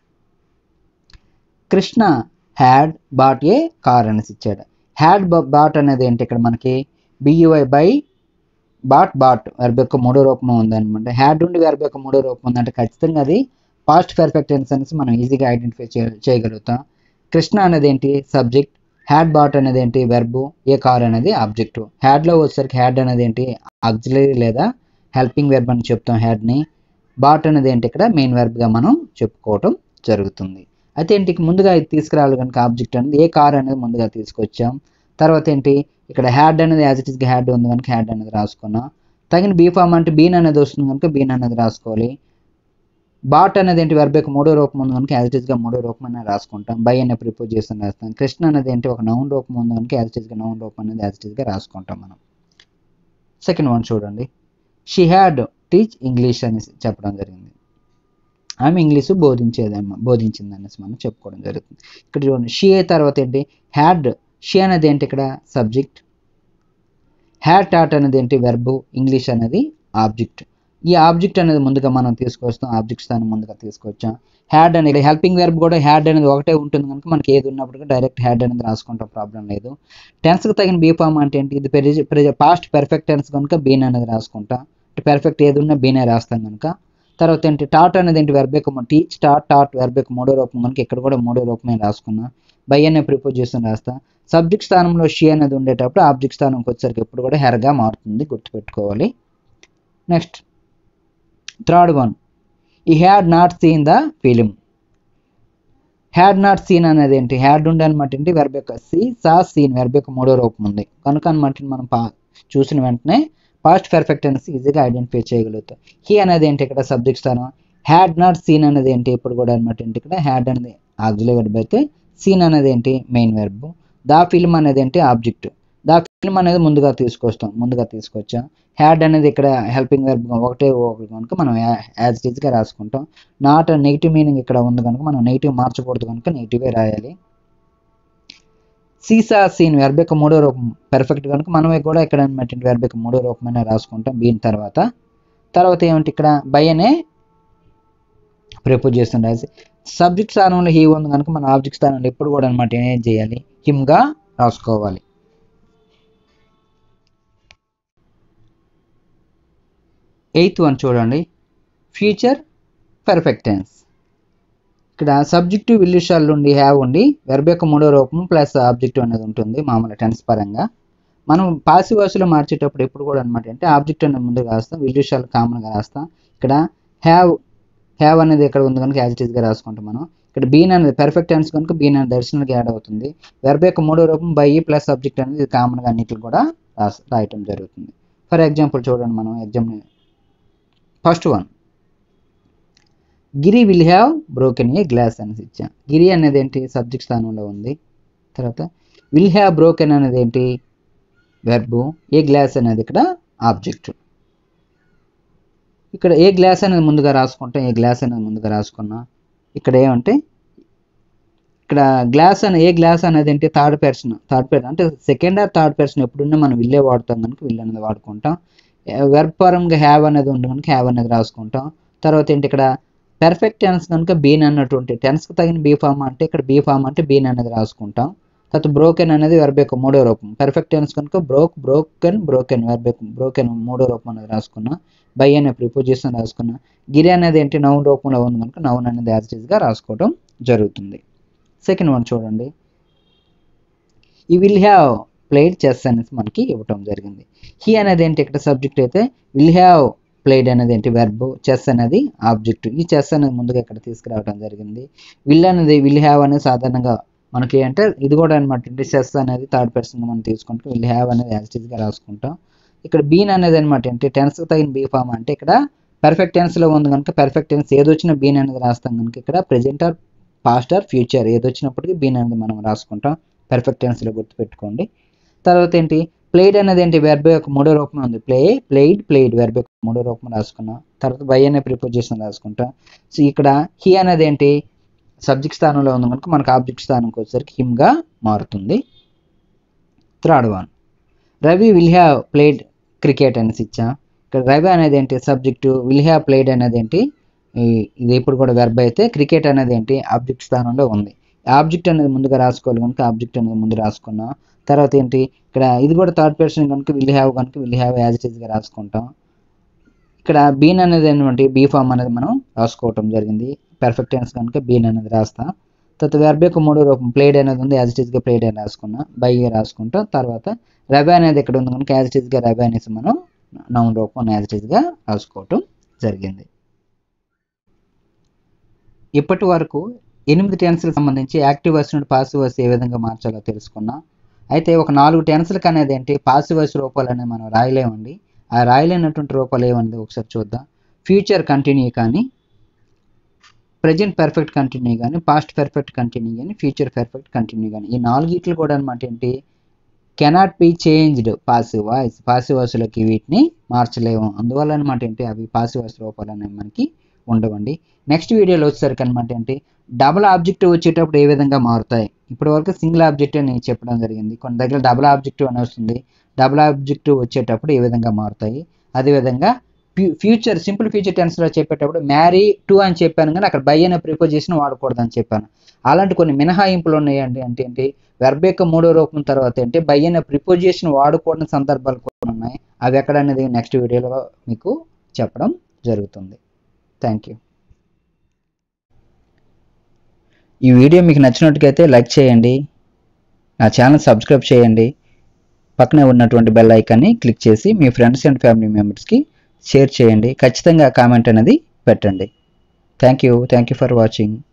Krishna had bought a car అనేసి ఇచ్చాడు హ్యాడ్ బాట్ అనేది ఏంటి ఇక్కడ మనకి B U Y buy bought bought verb యొక్క మూడో రూపం ఉందన్నమాట హ్యాడ్ ఉండి వెర్బ్ యొక్క మూడో రూపం ఉందంటే ఖచ్చితంగా అది పాస్ట్ పర్ఫెక్ట్ టెన్స్ అనేసి మనం ఈజీగా ఐడెంటిఫై చేయగలుగుతాం కృష్ణ అనేది ఏంటి సబ్జెక్ట్ హ్యాడ్ బాట్ అనేది ఏంటి వెర్బు ఏ కార్ అనేది ఆబ్జెక్ట్ హ్యాడ్లో వచ్చేసరికి హ్యాడ్ అనేది ఏంటి ఆక్సిలరీ లేదా హెల్పింగ్ వెర్బ్ అని చెప్తాం హ్యాడ్ని బాట్ అనేది ఏంటి ఇక్కడ మెయిన్ వెర్బ్గా మనం చెప్పుకోవటం జరుగుతుంది అయితే ఏంటి ముందుగా ఇది తీసుకురావాలి కనుక ఆబ్జెక్ట్ అనేది ఏ కార్ అనేది ముందుగా తీసుకొచ్చాం తర్వాత ఏంటి ఇక్కడ హ్యాడ్ అనేది యాజ్ ఇట్ ఈస్గా హ్యాడ్ ఉంది కనుక హ్యాడ్ అనేది రాసుకున్నాం తగిన బీ ఫామ్ అంటే బీన్ అనేది వస్తుంది కనుక బీన్ అనేది రాసుకోవాలి బాట్ అనేది ఏంటి వెర్బ్ యొక్క మూడో రూపం ఉంది కనుక యాజ్ ఇట్ ఈస్గా మూడో రూపం అనేది రాసుకుంటాం బై అనే ప్రిపోజ్ చేస్తాం రాస్తాం కృష్ణ అనేది ఏంటి ఒక నౌన్ రూపం ఉంది కనుక యాజ్ ఇట్ ఈస్గా నౌన్ రూపం అనేది యాజ్ ఇట్ ఈస్గా రాసుకుంటాం మనం సెకండ్ వన్ చూడండి షీ హ్యాడ్ టీచ్ ఇంగ్లీష్ అని చెప్పడం జరిగింది ఆమె ఇంగ్లీషు బోధించేదమ్మ బోధించింది అనేసి మనం చెప్పుకోవడం జరుగుతుంది ఇక్కడ చూడండి షీ తర్వాత ఏంటి హ్యాడ్ షీ అనేది ఏంటి ఇక్కడ సబ్జెక్ట్ హ్యాడ్ టాట్ అనేది ఏంటి వెర్బు ఇంగ్లీష్ అనేది ఆబ్జెక్ట్ ఈ ఆబ్జెక్ట్ అనేది ముందుగా మనం తీసుకొస్తాం ఆబ్జెక్ట్ స్థానం ముందుగా తీసుకొచ్చాం హ్యాడ్ అనేది హెల్పింగ్ వెర్బ్ కూడా హ్యాడ్ అనేది ఒకటే ఉంటుంది కనుక మనకి ఏది ఉన్నప్పుడు డైరెక్ట్ హ్యాడ్ అనేది రాసుకుంటాం ప్రాబ్లం లేదు టెన్స్కి తగిన బీ ఫామ్ అంటే ఏంటి ఇది పాస్ట్ పెర్ఫెక్ట్ టెన్స్ కనుక బీన్ అనేది రాసుకుంటాం పెర్ఫెక్ట్ ఏది ఉన్నా బీనే రాస్తాం కనుక తర్వాత ఏంటి టాట్ అనేది ఏంటి వెర్బ్ యొక్క టీచ్ టాట్ టాట్ వెర్బ్ యొక్క మూడో రూపం కనుక ఇక్కడ కూడా మూడో రూపమే రాసుకున్నా బై అనే ప్రిపోజ్ చేస్తాం రాస్తా సబ్జెక్ట్ స్థానంలో షీ అనేది ఉండేటప్పుడు ఆబ్జెక్ట్ స్థానంకి వచ్చేసరికి ఎప్పుడు కూడా హెర్గా మారుతుంది గుర్తుపెట్టుకోవాలి నెక్స్ట్ థర్డ్ వన్ ఈ had not seen the film had not seen అనేది ఏంటి హ్యాడ్ ఉండే అనమాట ఏంటి వెర్బ్ యొక్క సీ సా సీన్ వెర్బ్ యొక్క మూడో రూపం ఉంది కనుక అనమాట మనం పా చూసిన వెంటనే పాస్ట్ పర్ఫెక్ట్ అనేసి ఈజీగా ఐడెంటిఫై చేయగలుగుతాం హీ అనేది ఏంటి ఇక్కడ సబ్జెక్ట్ స్థానం హ్యాడ్ నాట్ సీన్ అనేది ఏంటి ఇప్పుడు కూడా అనమాట ఏంటి ఇక్కడ హ్యాడ్ అనేది ఆక్సిలరీ వెర్బ్ అయితే సీన్ అనేది ఏంటి మెయిన్ వెర్బ్ దా ఫిల్మ్ అనేది ఏంటి ఆబ్జెక్ట్ దా ఫిల్మ్ అనేది ముందుగా తీసుకొస్తాం ముందుగా తీసుకొచ్చాం హ్యాడ్ అనేది ఇక్కడ హెల్పింగ్ వెర్బ్ ఒకటే ఒకటి కనుక మనం యాజ్ ఇట్ ఈస్గా రాసుకుంటాం నాట్ నెగిటివ్ మీనింగ్ ఇక్కడ ఉంది కనుక మనం నెగిటివ్ మార్చకూడదు కనుక నెగిటివే రాయాలి సీసా సీన్ వెర్బ్ యొక్క మూడో రూపం పెర్ఫెక్ట్ కనుక మనమే కూడా ఇక్కడ అనమాట వెర్బ్ యొక్క మూడో రూపమైన రాసుకుంటాం బీన్ తర్వాత తర్వాత ఏమిటి ఇక్కడ బై అనే ప్రపోజ్ చేస్తుంది రాసి సబ్జెక్ట్ స్థానంలో హీ ఉంది కనుక మన ఆబ్జెక్ట్ స్థానంలో ఎప్పుడు కూడా అనమాట ఏం చేయాలి హిమ్గా రాసుకోవాలి ఎయిత్ వన్ చూడండి ఫ్యూచర్ పర్ఫెక్ట్ టెన్స్ ఇక్కడ సబ్జెక్టు విల్లుషాలు ఉండి హ్యావ్ ఉండి వెర్బ్ యొక్క మూడో రూపం ప్లస్ ఆబ్జెక్టివ్ అనేది ఉంటుంది మామూలు టెన్స్ పరంగా మనం పాసివ్ వాయిస్లో మార్చేటప్పుడు ఎప్పుడు కూడా అనమాట అంటే ఆబ్జెక్ట్ అనేది ముందు రాస్తాం విల్లుషాలు కామన్గా రాస్తాం ఇక్కడ హ్యావ్ హ్యావ్ అనేది ఇక్కడ ఉంది కనుక యాజ్ ఇట్ ఈస్గా రాసుకుంటాం మనం ఇక్కడ బీన్ అనేది పర్ఫెక్ట్ టెన్స్ కనుక బీన్ అనేది దర్శనానికి యాడ్ అవుతుంది వెర్బ్ యొక్క మూడో రూపం బై ప్లస్ సబ్జెక్ట్ అనేది కామన్గా అన్నిటికి కూడా రాస్ రాయటం జరుగుతుంది ఫర్ ఎగ్జాంపుల్ చూడండి మనం exam first one Giri will have broken a glass అనేసి ఇచ్చాం గిరి అనేది ఏంటి సబ్జెక్ట్ స్థానంలో ఉంది తర్వాత విల్ హ్యావ్ బ్రోకెన్ అనేది ఏంటి వెర్బు ఏ గ్లాస్ అనేది ఇక్కడ ఆబ్జెక్ట్ ఇక్కడ ఏ గ్లాస్ అనేది ముందుగా రాసుకుంటాం ఏ గ్లాస్ అనేది ముందుగా రాసుకున్నా ఇక్కడ ఏమంటే ఇక్కడ గ్లాస్ అనే ఏ గ్లాస్ అనేది ఏంటి థర్డ్ పర్సన్ థర్డ్ పర్సన్ అంటే సెకండ్ ఆర్ థర్డ్ పర్సన్ ఎప్పుడున్నా మనం విల్లే వాడతాం కనుక విల్ అనేది వాడుకుంటాం వెర్బ్ పరంగా హ్యావ్ అనేది ఉంది కనుక హ్యావ్ అనేది రాసుకుంటాం తర్వాత ఏంటి ఇక్కడ పెర్ఫెక్ట్ టెన్స్ కనుక బీన్ అన్నటువంటి టెన్స్కి తగిన బీ ఫామ్ అంటే ఇక్కడ బీ ఫామ్ అంటే బీన్ అనేది రాసుకుంటాం తర్వాత బ్రోకెన్ అనేది వెర్బ్ యొక్క మూడో రూపం పెర్ఫెక్ట్ టెన్స్ కనుక బ్రోక్ బ్రోకెన్ బ్రోకెన్ వెర్బ్ యొక్క బ్రోకెన్ మూడో రూపం అనేది రాసుకున్నా బై అనే ప్రిపోజిషన్ రాసుకున్నా గిరి అనేది ఏంటి నౌన్ రూపంలో ఉంది కనుక నౌన్ అనేది యాజ్ గా రాసుకోవడం జరుగుతుంది సెకండ్ వన్ చూడండి ఈ విల్ హ్యావ్ ప్లేడ్ చెస్ అనేది మనకి ఇవ్వటం జరిగింది హీ అనేది ఏంటి ఇక్కడ సబ్జెక్ట్ అయితే విల్ హ్యావ్ ప్లేడ్ అనేది ఏంటి వెర్బ్ చెస్ అనేది ఆబ్జెక్ట్ ఈ చెస్ అనేది ముందుగా ఇక్కడ తీసుకురావడం జరిగింది విల్ అనేది విల్ హ్యావ్ అనేది సాధారణంగా మనకి అంటే ఇది కూడా అనమాట అంటే చెస్ అనేది థర్డ్ పర్సన్ మనం తీసుకుంటాం విల్ హ్యావ్ అనేది యాజ్ గా రాసుకుంటాం ఇక్కడ బీన్ అనేది అనమాట ఏంటి టెన్స్ తగిన బీ ఫామ్ అంటే ఇక్కడ పర్ఫెక్ట్ టెన్స్లో ఉంది కనుక పర్ఫెక్ట్ టెన్స్ ఏది వచ్చినా బీన్ అనేది రాస్తాం కనుక ఇక్కడ present or past or future ఏది వచ్చినప్పటికీ బీన్ అనేది మనం రాసుకుంటాం పర్ఫెక్ట్ టెన్స్లో గుర్తుపెట్టుకోండి తర్వాత ఏంటి ప్లేడ్ అనేది ఏంటి వెర్బ్ యొక్క మూడో రూపం ఉంది ప్లే ప్లేడ్ ప్లేడ్ వెర్బ్ యొక్క మూడో రూపం రాసుకున్నాం తర్వాత బై అనే ప్రిపోజిషన్ రాసుకుంటాం సో ఇక్కడ హీ అనేది ఏంటి సబ్జెక్ట్ స్థానంలో ఉంది కనుక మనకు ఆబ్జెక్ట్ స్థానంకి వచ్చేసరికి హిమ్గా మారుతుంది third one Ravi will have played cricket అనేసి ఇచ్చాం ఇక్కడ రవి అనేది ఏంటి సబ్జెక్టు విల్ హ్యావ్ ప్లేడ్ అనేది ఏంటి ఇది ఇప్పుడు కూడా వెర్బ్ అయితే క్రికెట్ అనేది ఏంటి ఆబ్జెక్ట్ స్థానంలో ఉంది ఆబ్జెక్ట్ అనేది ముందుగా రాసుకోవాలి కనుక ఆబ్జెక్ట్ అనేది ముందు రాసుకున్నాం తర్వాత ఏంటి ఇక్కడ ఇది కూడా థర్డ్ పర్సన్ కనుక విల్ హ్యావ్ కనుక విల్ హ్యావ్ యాజ్ ఇట్ ఈస్గా రాసుకుంటాం ఇక్కడ బీన్ అనేది ఏంటంటే బీ ఫామ్ అనేది మనం రాసుకోవటం జరిగింది పర్ఫెక్ట్ టెన్స్ కనుక బీన్ అనేది రాస్తాం తర్వాత వెర్బ్ యొక్క మూడో రూపం ప్లేడ్ అనేది ఉంది యాజ్ ఇట్ ఈస్గా ప్లేడ్ అని రాసుకున్నాం బై రాసుకుంటాం తర్వాత రవి అనేది ఇక్కడ ఉంది కనుక యాజ్ ఇట్ ఈస్గా రవి అనేసి మనం నౌన్ రూపం యాజ్ ఇట్ ఈస్గా రాసుకోవటం జరిగింది ఇప్పటి వరకు ఎనిమిది టెన్స్లకు సంబంధించి యాక్టివ్ వర్స్ నుండి పాసివ్ వర్స్ ఏ విధంగా మార్చాలో తెలుసుకున్నాం అయితే ఒక నాలుగు టెన్స్లకు అనేది ఏంటి పాసివ్ వర్స్ రూపాలు అనేది మనం రాయలేమండి ఆ రాయలేనటువంటి రూపాలు ఏమన్నది ఒకసారి చూద్దాం ఫ్యూచర్ కంటిన్యూ కానీ ప్రజెంట్ పర్ఫెక్ట్ కంటిన్యూ కానీ పాస్ట్ పర్ఫెక్ట్ కంటిన్యూ కానీ ఫ్యూచర్ పర్ఫెక్ట్ కంటిన్యూ కానీ ఈ నాలుగిట్లు కూడా అనమాట ఏంటి cannot be changed passive voice పాసివ్ వాయిస్లోకి వీటిని మార్చలేము అందువల్ల అనమాట ఏంటి అవి పాసివ్ వాయిస్ రూపాలు అనేవి మనకి ఉండవండి నెక్స్ట్ వీడియోలో వచ్చేసరికి అనమాట ఏంటి డబుల్ ఆబ్జెక్టివ్ వచ్చేటప్పుడు ఏ విధంగా మారుతాయి ఇప్పటి వరకు సింగిల్ ఆబ్జెక్టివ్ నేను చెప్పడం జరిగింది కొన్ని దగ్గర డబుల్ ఆబ్జెక్టివ్ అని వస్తుంది డబుల్ ఆబ్జెక్టివ్ వచ్చేటప్పుడు ఏ విధంగా మారుతాయి అదేవిధంగా ఫ్యూచర్ సింపుల్ ఫ్యూచర్ టెన్స్లో చెప్పేటప్పుడు మ్యారీ టు అని చెప్పాను కానీ అక్కడ బై అనే ప్రిపోజిషన్ వాడకూడదు అని చెప్పాను అలాంటి కొన్ని మినహాయింపులు ఉన్నాయండి అంటే ఏంటి వెర్బ్ యొక్క మూడో రూపం తర్వాత ఏంటి బై అనే ప్రిపోజిషన్ వాడకూడని సందర్భాలు కూడా ఉన్నాయి అవి ఎక్కడ అనేది నెక్స్ట్ వీడియోలో మీకు చెప్పడం జరుగుతుంది థ్యాంక్ యూ ఈ వీడియో మీకు నచ్చినట్టుగైతే లైక్ చేయండి నా ఛానల్ సబ్స్క్రైబ్ చేయండి పక్కనే ఉన్నటువంటి బెల్ ఐకాన్ని క్లిక్ చేసి మీ ఫ్రెండ్స్ అండ్ ఫ్యామిలీ మెంబర్స్కి షేర్ చేయండి ఖచ్చితంగా కామెంట్ అనేది పెట్టండి thank you thank you for watching